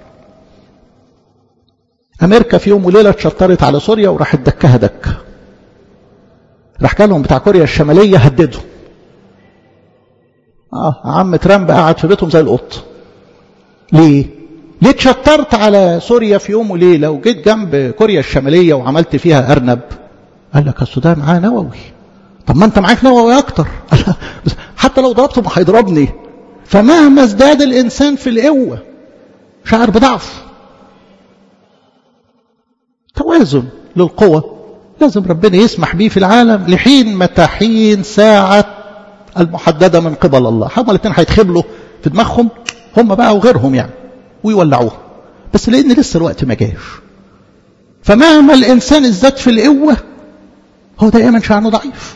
امريكا في يوم وليله اتشطرت على سوريا وراحت دكها دكه راح جالهم بتاع كوريا الشماليه هددهم اه عم ترامب قاعد في بيتهم زي القط ليه ليه اتشطرت على سوريا في يوم وليله وجيت جنب كوريا الشماليه وعملت فيها ارنب قال لك اصل ده معاه نووي طب ما انت معاك نووي اكتر حتى لو ضربته ما هيضربني فمهما ازداد الانسان في القوه شعر بضعف توازن للقوه لازم ربنا يسمح بيه في العالم لحين متى حين ساعه المحدده من قبل الله هما الاثنين هيتخبلوا في دماغهم هم بقى وغيرهم يعني ويولعوها بس لان لسه الوقت ما جاش فمهما الانسان ازداد في القوه هو دائما شأنه ضعيف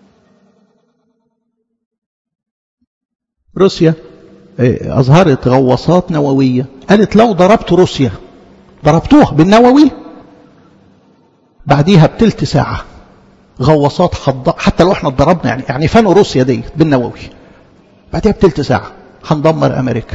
روسيا أظهرت غواصات نووية قالت لو ضربت روسيا ضربتوها بالنووي بعديها بتلت ساعة غواصات حض... حتى لو احنا اتضربنا يعني يعني فانوا روسيا دي بالنووي بعديها بتلت ساعة هندمر أمريكا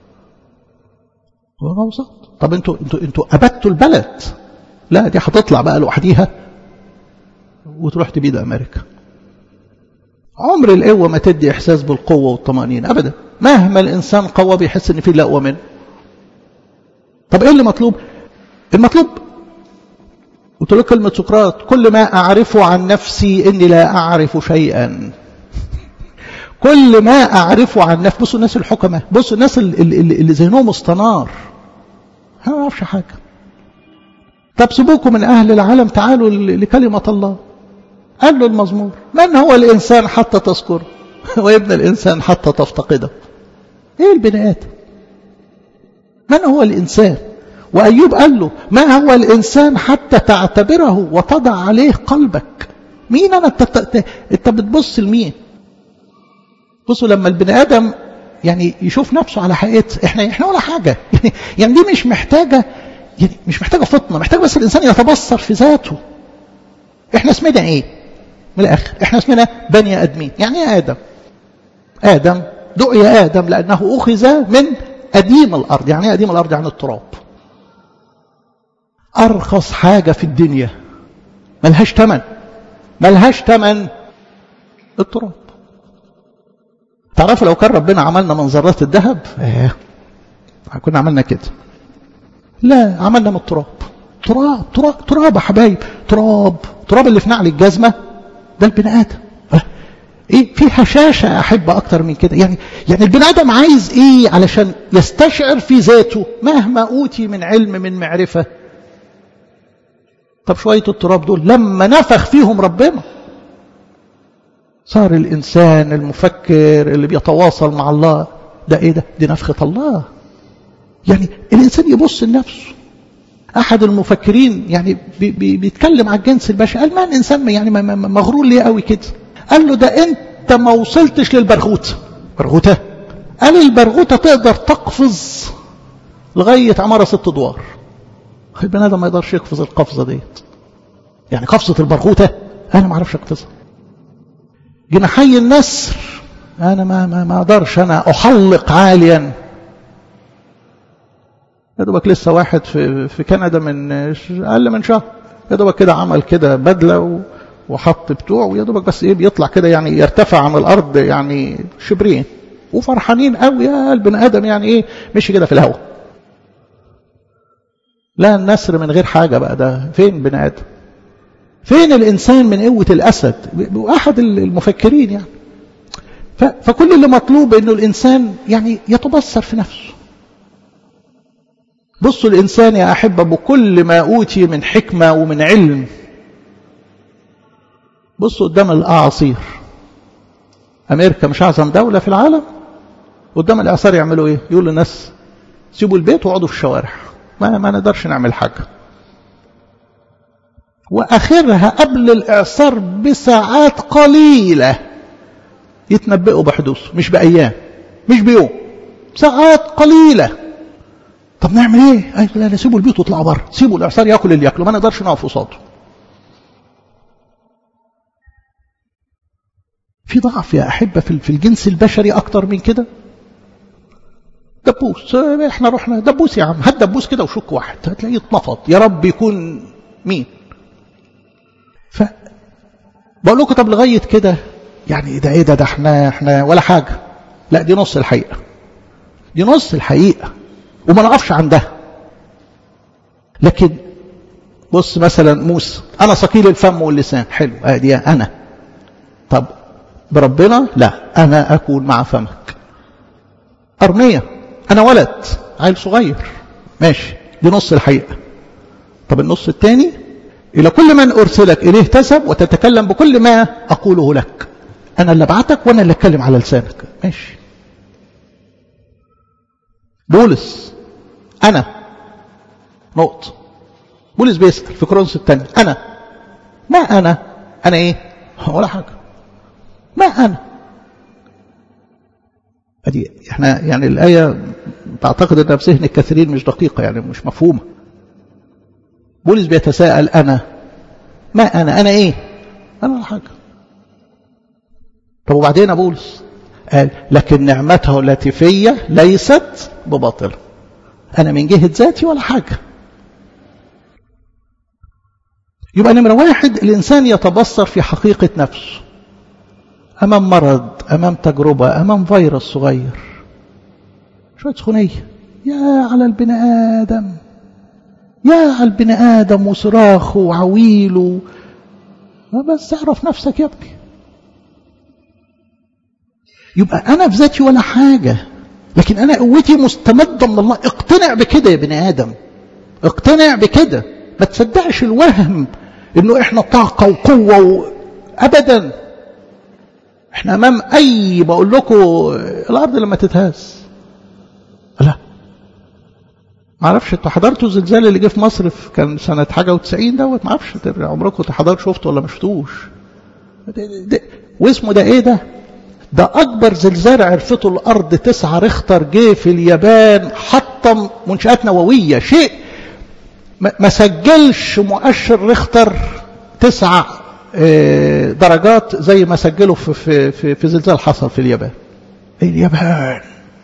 غواصات طب انتوا انتوا انتوا أبدتوا البلد لا دي هتطلع بقى لوحديها وتروح تبيد أمريكا عمر القوة ما تدي إحساس بالقوة والطمأنينة أبدا مهما الإنسان قوى بيحس إن في لا أقوى منه طب إيه اللي مطلوب المطلوب قلت له كلمة سقراط كل ما أعرفه عن نفسي إني لا أعرف شيئا كل ما أعرفه عن نفسي بصوا الناس الحكمة بصوا الناس اللي, اللي, اللي ذهنهم استنار ما أعرفش حاجة طب سيبوكم من أهل العالم تعالوا لكلمة الله قال له المزمور من هو الإنسان حتى تذكره وابن الإنسان حتى تفتقده إيه البني آدم من هو الإنسان وأيوب قال له ما هو الإنسان حتى تعتبره وتضع عليه قلبك مين أنا انت, انت بتبص لمين بصوا لما البني آدم يعني يشوف نفسه على حقيقته احنا احنا ولا حاجة يعني, يعني دي مش محتاجة يعني مش محتاجة فطنة محتاج بس الإنسان يتبصر في ذاته احنا اسمنا ايه من الاخر احنا اسمنا بني ادمين يعني ايه ادم ادم دعي ادم لانه اخذ من اديم الارض يعني ايه اديم الارض يعني التراب ارخص حاجه في الدنيا ملهاش ثمن ملهاش ثمن التراب تعرفوا لو كان ربنا عملنا من ذرات الذهب ايه كنا عملنا كده لا عملنا من التراب تراب تراب تراب يا حبايب تراب تراب اللي في نعل الجزمه ده البني ادم ايه في هشاشه احب اكتر من كده يعني يعني البني ادم عايز ايه علشان يستشعر في ذاته مهما اوتي من علم من معرفه طب شويه التراب دول لما نفخ فيهم ربنا صار الانسان المفكر اللي بيتواصل مع الله ده ايه ده دي نفخه الله يعني الانسان يبص لنفسه احد المفكرين يعني بي بي بيتكلم على الجنس البشري قال ما الانسان يعني مغرور ليه قوي كده قال له ده انت ما وصلتش للبرغوثه برغوثه قال البرغوثه تقدر تقفز لغايه عماره ست ادوار البني ادم ما يقدرش يقفز القفزه ديت يعني قفزه البرغوثه انا ما اعرفش اقفزها جناحي النسر انا ما ما ما اقدرش انا احلق عاليا يا دوبك لسه واحد في في كندا من اقل من شهر يا دوبك كده عمل كده بدله وحط بتوع ويا دوبك بس ايه بيطلع كده يعني يرتفع عن الارض يعني شبرين وفرحانين قوي يا البني ادم يعني ايه مشي كده في الهواء لا النسر من غير حاجه بقى ده فين بني ادم فين الانسان من قوه الاسد احد المفكرين يعني فكل اللي مطلوب انه الانسان يعني يتبصر في نفسه بصوا الإنسان يا أحبة بكل ما أوتي من حكمة ومن علم بصوا قدام الأعاصير أمريكا مش أعظم دولة في العالم قدام الإعصار يعملوا إيه يقول للناس سيبوا البيت واقعدوا في الشوارع ما, ما نقدرش نعمل حاجة وآخرها قبل الإعصار بساعات قليلة يتنبئوا بحدوثه مش بأيام مش بيوم ساعات قليله طب نعمل ايه؟ قال لا لا سيبوا البيوت واطلعوا بره، سيبوا الاعصار ياكل اللي ياكله، ما نقدرش نقف قصاده. في ضعف يا احبه في الجنس البشري اكتر من كده؟ دبوس احنا رحنا دبوس يا عم هات دبوس كده وشك واحد هتلاقيه اتنفض يا رب يكون مين؟ ف بقول لكم طب لغايه كده يعني ده ايه ده ده احنا احنا ولا حاجه لا دي نص الحقيقه دي نص الحقيقه وما نقفش عندها لكن بص مثلا موسى انا ثقيل الفم واللسان حلو ادي انا طب بربنا لا انا اكون مع فمك ارميه انا ولد عيل صغير ماشي دي نص الحقيقه طب النص الثاني الى كل من ارسلك اليه تذهب وتتكلم بكل ما اقوله لك انا اللي ابعتك وانا اللي اتكلم على لسانك ماشي بولس أنا نقط بولس بيسأل في كورنثوس الثاني أنا ما أنا أنا إيه ولا حاجة ما أنا أدي إحنا يعني الآية تعتقد أنها في ذهن الكثيرين مش دقيقة يعني مش مفهومة بولس بيتساءل أنا ما أنا أنا إيه أنا ولا حاجة طب وبعدين يا بولس قال لكن نعمته التي في ليست بباطله أنا من جهة ذاتي ولا حاجة يبقى نمرة واحد الإنسان يتبصر في حقيقة نفسه أمام مرض أمام تجربة أمام فيروس صغير شوية سخونية يا على البني آدم يا على البني آدم وصراخه وعويله بس اعرف نفسك يا ابني يبقى أنا في ذاتي ولا حاجة لكن أنا قوتي مستمدة من الله اقتنع بكده يا بني آدم اقتنع بكده ما تصدقش الوهم انه احنا طاقة وقوة و... ابدا احنا امام اي بقول لكم الارض لما تتهز لا ما اعرفش انتوا حضرتوا الزلزال اللي جه في مصر في كان سنة حاجة و90 دوت ما اعرفش عمركم حضرتوا شفتوا ولا ما شفتوش واسمه ده ايه ده ده أكبر زلزال عرفته الأرض تسعة ريختر جه في اليابان حطم منشآت نووية شيء ما سجلش مؤشر ريختر تسعة درجات زي ما سجلوا في, في, في, في زلزال حصل في اليابان اليابان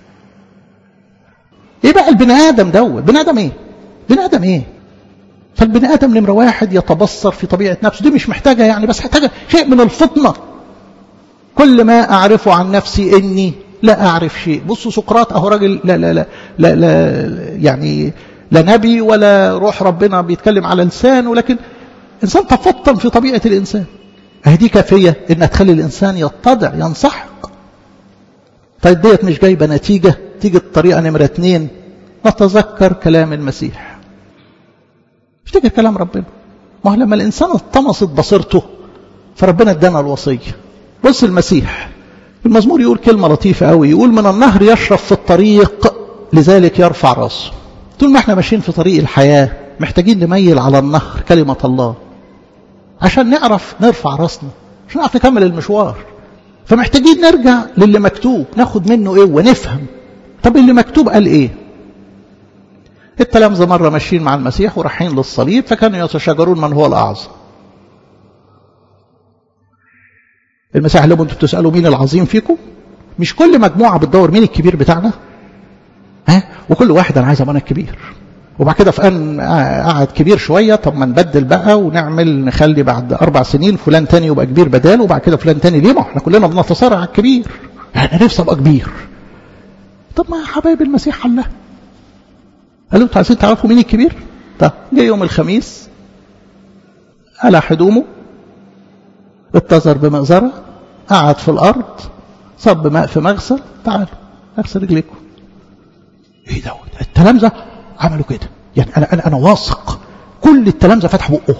ايه بقى البني ادم دوت بني ادم ايه بني ادم ايه فالبني ادم نمره واحد يتبصر في طبيعه نفسه دي مش محتاجه يعني بس محتاجه شيء من الفطنه كل ما اعرفه عن نفسي اني لا اعرف شيء بصوا سقراط اهو راجل لا لا لا لا, لا يعني لا نبي ولا روح ربنا بيتكلم على لسانه لكن انسان تفطن في طبيعه الانسان دي كافيه انها تخلي الانسان يتضع ينسحق طيب ديت مش جايبه نتيجه تيجي الطريقه نمره اتنين نتذكر كلام المسيح افتكر كلام ربنا ما هو لما الانسان اطمست بصيرته فربنا ادانا الوصيه بص المسيح المزمور يقول كلمه لطيفه قوي يقول من النهر يشرب في الطريق لذلك يرفع راسه طول ما احنا ماشيين في طريق الحياه محتاجين نميل على النهر كلمه الله عشان نعرف نرفع راسنا عشان نعرف نكمل المشوار فمحتاجين نرجع للي مكتوب ناخد منه ايه ونفهم طب اللي مكتوب قال ايه التلامذة مرة ماشيين مع المسيح ورايحين للصليب فكانوا يتشاجرون من هو الأعظم المسيح قال لهم انتوا بتسألوا مين العظيم فيكم مش كل مجموعة بتدور مين الكبير بتاعنا ها وكل واحد أنا عايز أبقى أنا الكبير وبعد كده فقان قعد كبير شوية طب ما نبدل بقى ونعمل نخلي بعد أربع سنين فلان تاني يبقى كبير بداله وبعد كده فلان تاني ليه ما احنا كلنا بنتصارع على الكبير انا نفسي ابقى كبير طب ما يا حبايب المسيح حلها قالوا انتوا عايزين تعرفوا مين الكبير طب جه يوم الخميس قلع هدومه اتزر بمغزرة قعد في الأرض صب ماء في مغسل تعالوا اغسل رجليكم ايه دوت التلامذة عملوا كده يعني انا انا انا واثق كل التلامذة فتحوا بقهم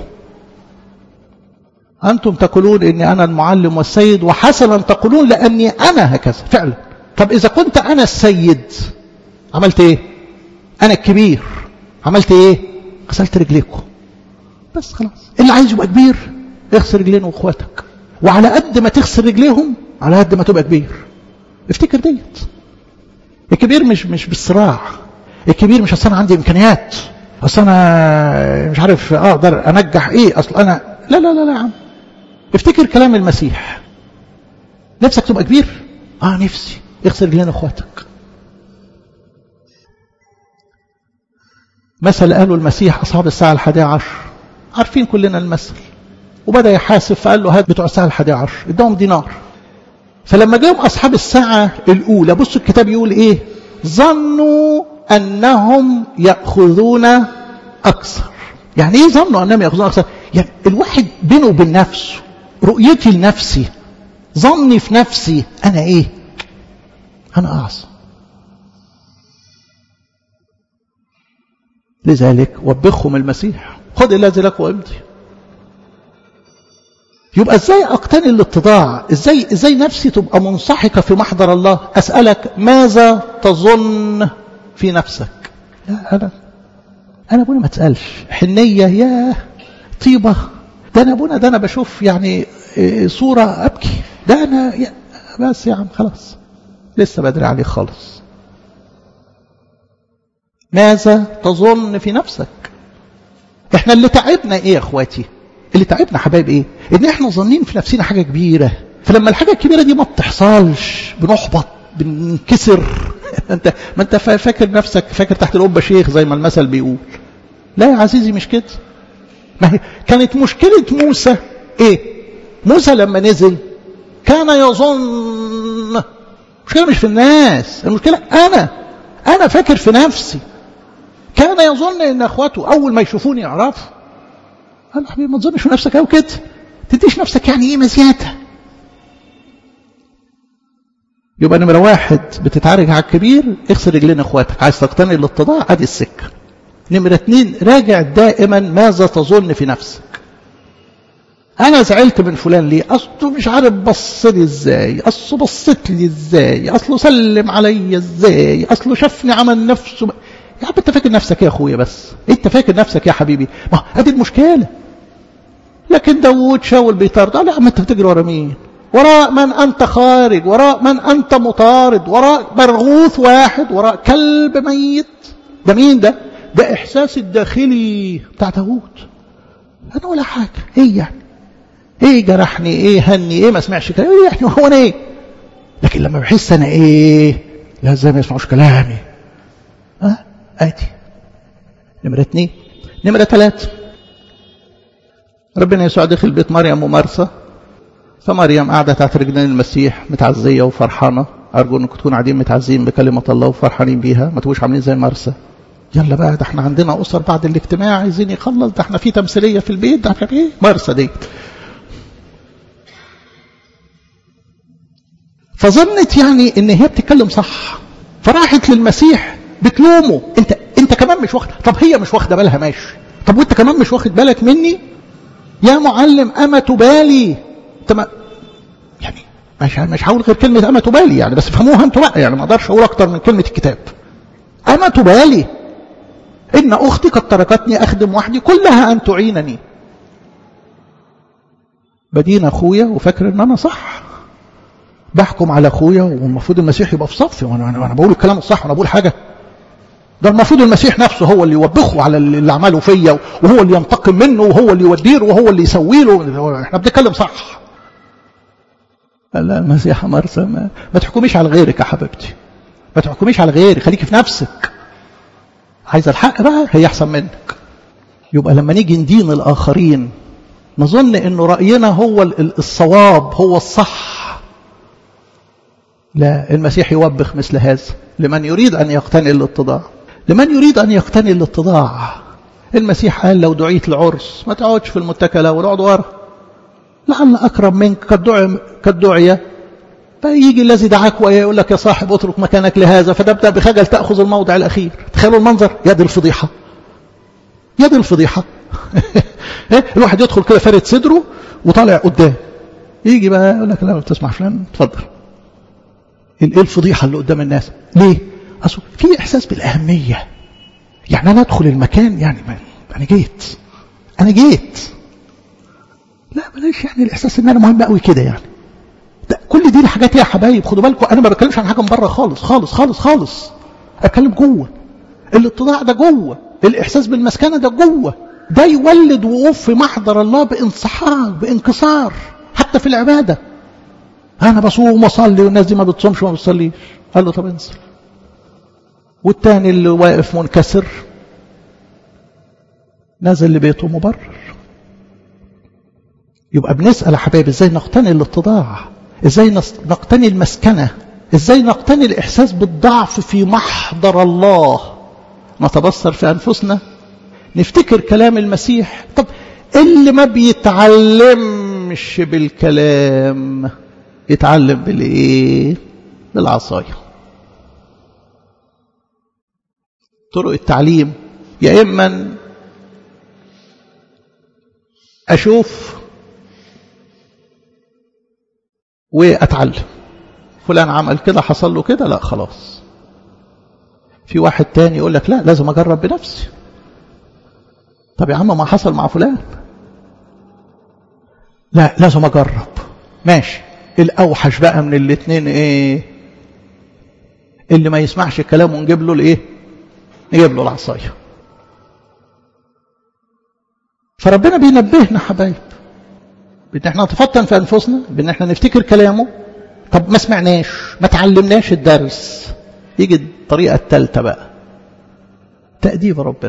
انتم تقولون اني انا المعلم والسيد وحسنا تقولون لاني انا هكذا فعلا طب اذا كنت انا السيد عملت ايه انا الكبير عملت ايه غسلت رجليكم بس خلاص اللي عايز يبقى كبير اغسل رجلين واخواتك وعلى قد ما تغسل رجليهم على قد ما تبقى كبير افتكر ديت الكبير مش مش بالصراع الكبير مش اصل انا عندي امكانيات اصل انا مش عارف اقدر انجح ايه اصل انا لا لا لا لا يا عم افتكر كلام المسيح نفسك تبقى كبير اه نفسي اغسل رجلين اخواتك مثل قاله المسيح اصحاب الساعه الحادية عشر عارفين كلنا المثل وبدا يحاسب فقال له هات بتوع الساعه الحادية عشر اداهم دينار فلما جاهم اصحاب الساعه الاولى بصوا الكتاب يقول ايه ظنوا انهم ياخذون اكثر يعني ايه ظنوا انهم ياخذون اكثر يعني الواحد بينه وبين نفسه رؤيتي لنفسي ظني في نفسي انا ايه انا اعظم لذلك وبخهم المسيح خذ الذي لك وامضي يبقى ازاي اقتني الاتضاع ازاي ازاي نفسي تبقى منسحقه في محضر الله اسالك ماذا تظن في نفسك لا انا انا ابونا ما تسالش حنيه يا طيبه ده انا ابونا ده انا بشوف يعني صوره ابكي ده انا يا بس يا عم خلاص لسه بدري عليه خالص ماذا تظن في نفسك احنا اللي تعبنا ايه يا اخواتي اللي تعبنا حبايب ايه ان احنا ظنين في نفسنا حاجه كبيره فلما الحاجه الكبيره دي ما بتحصلش بنحبط بنكسر انت ما انت فاكر نفسك فاكر تحت القبه شيخ زي ما المثل بيقول لا يا عزيزي مش كده ما هي كانت مشكله موسى ايه موسى لما نزل كان يظن المشكله مش في الناس المشكله انا انا فاكر في نفسي كان يظن ان اخواته اول ما يشوفوني يعرفوا قال حبيبي ما تظنش في نفسك قوي كده تديش نفسك يعني ايه مزياده يبقى نمره واحد بتتعالج على الكبير اغسل رجلين اخواتك عايز تقتني الاتضاع ادي السكه نمره اتنين راجع دائما ماذا تظن في نفسك انا زعلت من فلان ليه اصله مش عارف بص لي ازاي اصله بصت لي ازاي اصله سلم عليا ازاي اصله شافني عمل نفسه ب... يا عم انت فاكر نفسك يا اخويا بس انت فاكر نفسك يا حبيبي ما ادي المشكله لكن داوود شاول بيطارد لا ما انت بتجري ورا مين وراء من انت خارج وراء من انت مطارد وراء برغوث واحد وراء كلب ميت ده مين ده ده احساس الداخلي بتاع داوود انا ولا حاجه ايه يعني ايه جرحني ايه هني ايه ما سمعش كلامي ايه يعني هو انا ايه لكن لما بحس انا ايه لا ازاي ما يسمعوش كلامي اه ادي نمرة اتنين نمرة تلاتة ربنا يسوع دخل بيت مريم ومرسى فمريم قاعدة تحت رجلين المسيح متعزية وفرحانة أرجو أنكم تكونوا قاعدين متعزين بكلمة الله وفرحانين بيها ما تبقوش عاملين زي مرسى يلا بقى ده احنا عندنا أسر بعد الاجتماع عايزين يخلص ده احنا في تمثيلية في البيت ده احنا ايه مرسى دي فظنت يعني ان هي بتتكلم صح فراحت للمسيح بتلومه انت انت كمان مش واخد طب هي مش واخده بالها ماشي طب وانت كمان مش واخد بالك مني يا معلم اما تبالي انت ما يعني مش مش هقول غير كلمه اما تبالي يعني بس فهموها انتوا بقى يعني ما اقدرش اقول اكتر من كلمه الكتاب اما تبالي ان اختي قد تركتني اخدم وحدي كلها ان تعينني بدين اخويا وفاكر ان انا صح بحكم على اخويا والمفروض المسيح يبقى في صفي وانا انا بقول الكلام الصح وانا بقول حاجه ده المفروض المسيح نفسه هو اللي يوبخه على اللي عمله فيا وهو اللي ينتقم منه وهو اللي يوديه وهو اللي يسوي له احنا بنتكلم صح لا المسيح مرسى ما, ما تحكميش على غيرك يا حبيبتي ما تحكميش على غيرك خليكي في نفسك عايزه الحق بقى هي احسن منك يبقى لما نيجي ندين الاخرين نظن انه راينا هو الصواب هو الصح لا المسيح يوبخ مثل هذا لمن يريد ان يقتني الاتضاع لمن يريد ان يقتني الاتضاع المسيح قال لو دعيت العرس ما تقعدش في المتكله وتقعد ورا لعل اكرم منك قد دعي قد دعي فيجي الذي دعاك ويقول لك يا صاحب اترك مكانك لهذا فتبدا بخجل تاخذ الموضع الاخير تخيلوا المنظر يد الفضيحه يد الفضيحه الواحد يدخل كده فارد صدره وطالع قدام يجي بقى يقول لك لا بتسمع فلان اتفضل ايه الفضيحه اللي قدام الناس ليه اصل في احساس بالاهميه يعني انا ادخل المكان يعني انا جيت انا جيت لا بلاش يعني الاحساس ان انا مهم قوي كده يعني ده كل دي الحاجات يا حبايب خدوا بالكم انا ما بتكلمش عن حاجه من بره خالص خالص خالص خالص اتكلم جوه الاتضاع ده جوه الاحساس بالمسكنه ده جوه ده يولد وقوف في محضر الله بانصحاق بانكسار حتى في العباده انا بصوم واصلي والناس دي ما بتصومش وما بتصليش قال له طب انزل والتاني اللي واقف منكسر نزل لبيته مبرر يبقى بنسأل يا حبايبي ازاي نقتني الاتضاع ازاي نقتني المسكنة ازاي نقتني الاحساس بالضعف في محضر الله نتبصر في انفسنا نفتكر كلام المسيح طب اللي ما بيتعلمش بالكلام يتعلم بالايه بالعصايه طرق التعليم يا اما اشوف واتعلم فلان عمل كده حصل له كده لا خلاص في واحد تاني يقول لك لا لازم اجرب بنفسي طب يا عم ما حصل مع فلان لا لازم اجرب ماشي الاوحش بقى من الاثنين ايه اللي ما يسمعش الكلام ونجيب له الايه نجيب له العصايه فربنا بينبهنا حبايب بان احنا نتفطن في انفسنا بان احنا نفتكر كلامه طب ما سمعناش ما تعلمناش الدرس يجي الطريقه الثالثه بقى تاديب ربنا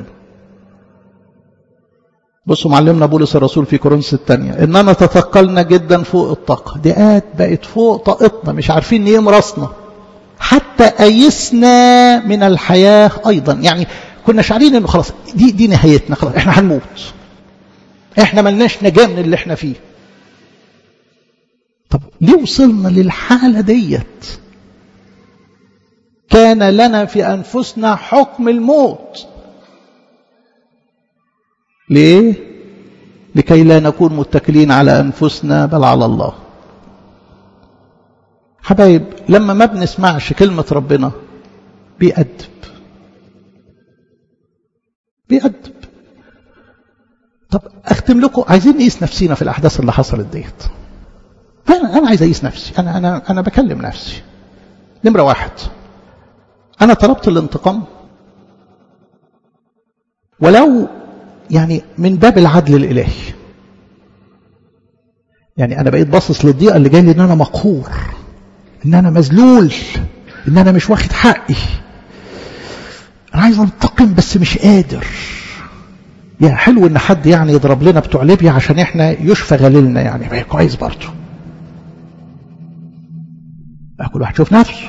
بصوا معلمنا بولس الرسول في كورنثوس الثانية إننا تثقلنا جدا فوق الطاقة دقات بقت فوق طاقتنا مش عارفين نيم راسنا حتى أيسنا من الحياة أيضا يعني كنا شعرين إنه خلاص دي دي نهايتنا خلاص إحنا هنموت إحنا ملناش نجاة من اللي إحنا فيه طب ليه وصلنا للحالة ديت كان لنا في أنفسنا حكم الموت ليه لكي لا نكون متكلين على أنفسنا بل على الله حبايب لما ما بنسمعش كلمة ربنا بيأدب بيأدب طب أختم لكم عايزين نقيس نفسينا في الأحداث اللي حصلت ديت أنا أنا عايز أقيس نفسي أنا أنا أنا بكلم نفسي نمرة واحد أنا طلبت الانتقام ولو يعني من باب العدل الإلهي يعني انا بقيت باصص للضيقه اللي جاي لي ان انا مقهور ان انا مذلول ان انا مش واخد حقي انا عايز انتقم بس مش قادر يا حلو ان حد يعني يضرب لنا بتوع ليبيا عشان احنا يشفى غليلنا يعني كويس برضه كل واحد يشوف نفسه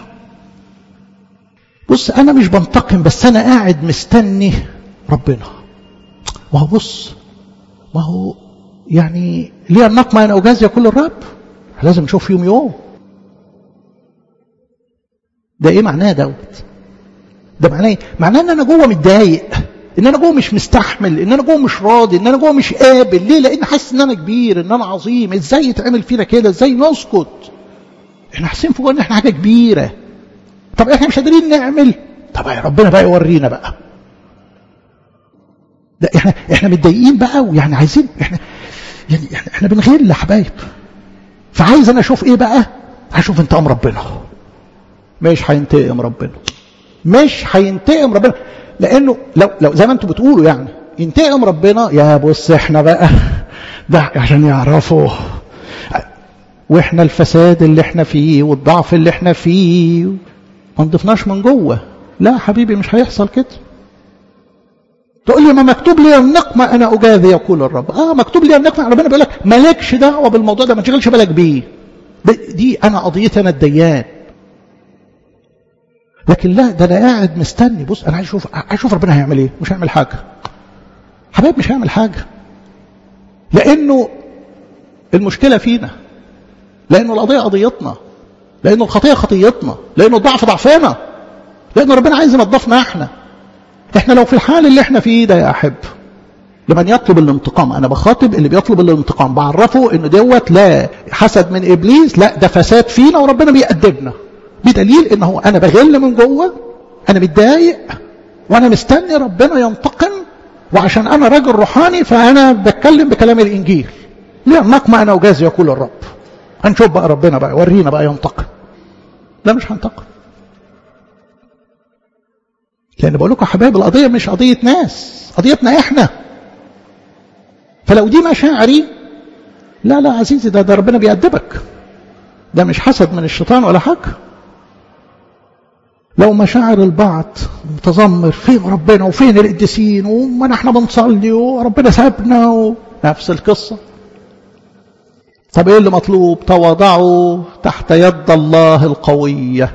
بص انا مش بنتقم بس انا قاعد مستني ربنا وهو بص ما هو يعني ليه النقمة أنا أجازي كل الرب لازم نشوف يوم يوم ده ايه معناه دوت ده معناه ايه معناه ان انا جوه متضايق ان انا جوه مش مستحمل ان انا جوه مش راضي ان انا جوه مش قابل ليه لان حاسس ان انا كبير ان انا عظيم ازاي يتعمل فينا كده ازاي نسكت احنا حاسين في ان احنا حاجه كبيره طب احنا مش قادرين نعمل طب يا ربنا بقى يورينا بقى ده احنا احنا متضايقين بقى ويعني عايزين احنا يعني احنا, احنا بنغل يا حبايب فعايز انا اشوف ايه بقى هشوف انتقام ربنا مش هينتقم ربنا مش هينتقم ربنا لانه لو لو زي ما انتم بتقولوا يعني ينتقم ربنا يا بص احنا بقى ده عشان يعرفوا واحنا الفساد اللي احنا فيه والضعف اللي احنا فيه ما نضفناش من جوه لا حبيبي مش هيحصل كده تقول لي ما مكتوب لي النقمة أنا أجاذي يقول الرب آه مكتوب لي النقمة ربنا بيقول لك مالكش دعوة بالموضوع ده ما تشغلش بالك بيه دي أنا قضيتي أنا الديان لكن لا ده أنا قاعد مستني بص أنا عايز أشوف عايز أشوف ربنا هيعمل إيه مش هيعمل حاجة حبايب مش هيعمل حاجة لأنه المشكلة فينا لأنه القضية قضيتنا لأنه الخطية خطيتنا لأنه الضعف ضعفنا لأنه ربنا عايز ينضفنا احنا احنا لو في الحال اللي احنا فيه ده يا احب لمن يطلب الانتقام انا بخاطب اللي بيطلب الانتقام بعرفه ان دوت لا حسد من ابليس لا ده فساد فينا وربنا بيأدبنا بدليل ان هو انا بغل من جوه انا متضايق وانا مستني ربنا ينتقم وعشان انا راجل روحاني فانا بتكلم بكلام الانجيل ليه النقمة انا اجازي يقول الرب هنشوف بقى ربنا بقى ورينا بقى ينتقم لا مش هنتقم لأن بقول لكم يا حبايب القضية مش قضية ناس قضيتنا إحنا فلو دي مشاعري لا لا عزيزي ده, ده ربنا بيأدبك ده مش حسد من الشيطان ولا حاجة لو مشاعر البعض متذمر فين ربنا وفين القديسين وما احنا بنصلي وربنا سابنا نفس القصة طب ايه اللي مطلوب تواضعوا تحت يد الله القويه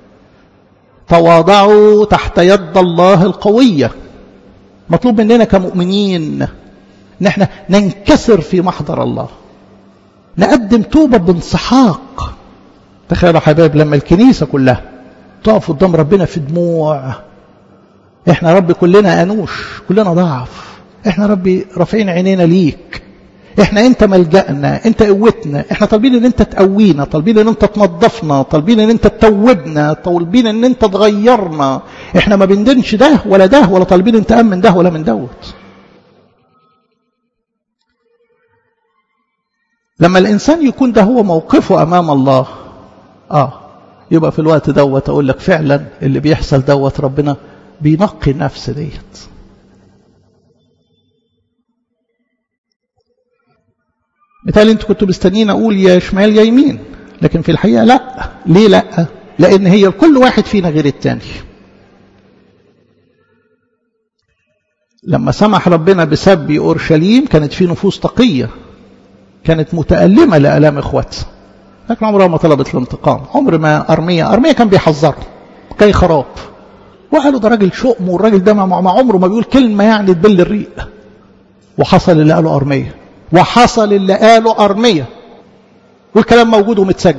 تواضعوا تحت يد الله القوية مطلوب مننا كمؤمنين ان احنا ننكسر في محضر الله نقدم توبة بانسحاق تخيلوا حبايب لما الكنيسة كلها تقف قدام ربنا في دموع احنا ربي كلنا انوش كلنا ضعف احنا ربي رافعين عينينا ليك احنا انت ملجأنا انت قوتنا احنا طالبين ان انت تقوينا طالبين ان انت تنظفنا طالبين ان انت تتوبنا طالبين ان انت تغيرنا احنا ما بندنش ده ولا ده ولا طالبين انتقام من ده ولا من دوت لما الانسان يكون ده هو موقفه امام الله اه يبقى في الوقت دوت اقول لك فعلا اللي بيحصل دوت ربنا بينقي النفس ديت مثال انتوا كنتوا مستنيين اقول يا شمال يا يمين لكن في الحقيقه لا ليه لا لان هي كل واحد فينا غير التاني لما سمح ربنا بسب اورشليم كانت في نفوس تقيه كانت متألمة لآلام إخواتها لكن عمرها ما طلبت الانتقام عمر ما أرمية أرمية كان بيحذر كي خراب وقالوا ده راجل شؤم والراجل ده مع عمره ما بيقول كلمة يعني تبل الريق وحصل اللي قاله أرمية وحصل اللي قاله أرمية والكلام موجود ومتسجل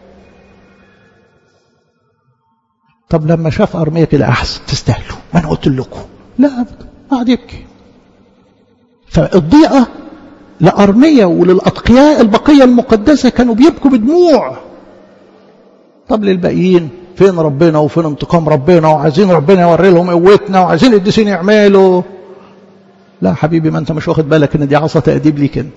طب لما شاف أرمية كده أحسن تستاهلوا ما أنا قلت لكم لا أبدا قعد يبكي فالضيقة لأرمية وللأتقياء البقية المقدسة كانوا بيبكوا بدموع طب للباقيين فين ربنا وفين انتقام ربنا وعايزين ربنا يوري لهم قوتنا وعايزين القديسين يعملوا لا حبيبي ما انت مش واخد بالك ان دي عصا تأديب ليك انت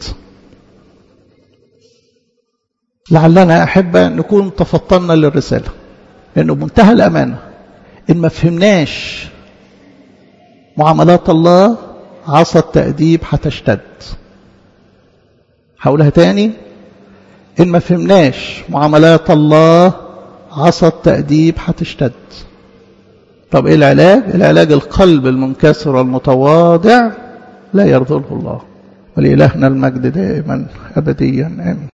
لعلنا أحبة نكون تفطنا للرسالة لأنه بمنتهى الأمانة إن ما فهمناش معاملات الله عصا التأديب هتشتد هقولها تاني إن ما فهمناش معاملات الله عصا التأديب هتشتد طب إيه العلاج؟ العلاج القلب المنكسر والمتواضع لا يرضله الله ولإلهنا المجد دائما أبديا آمين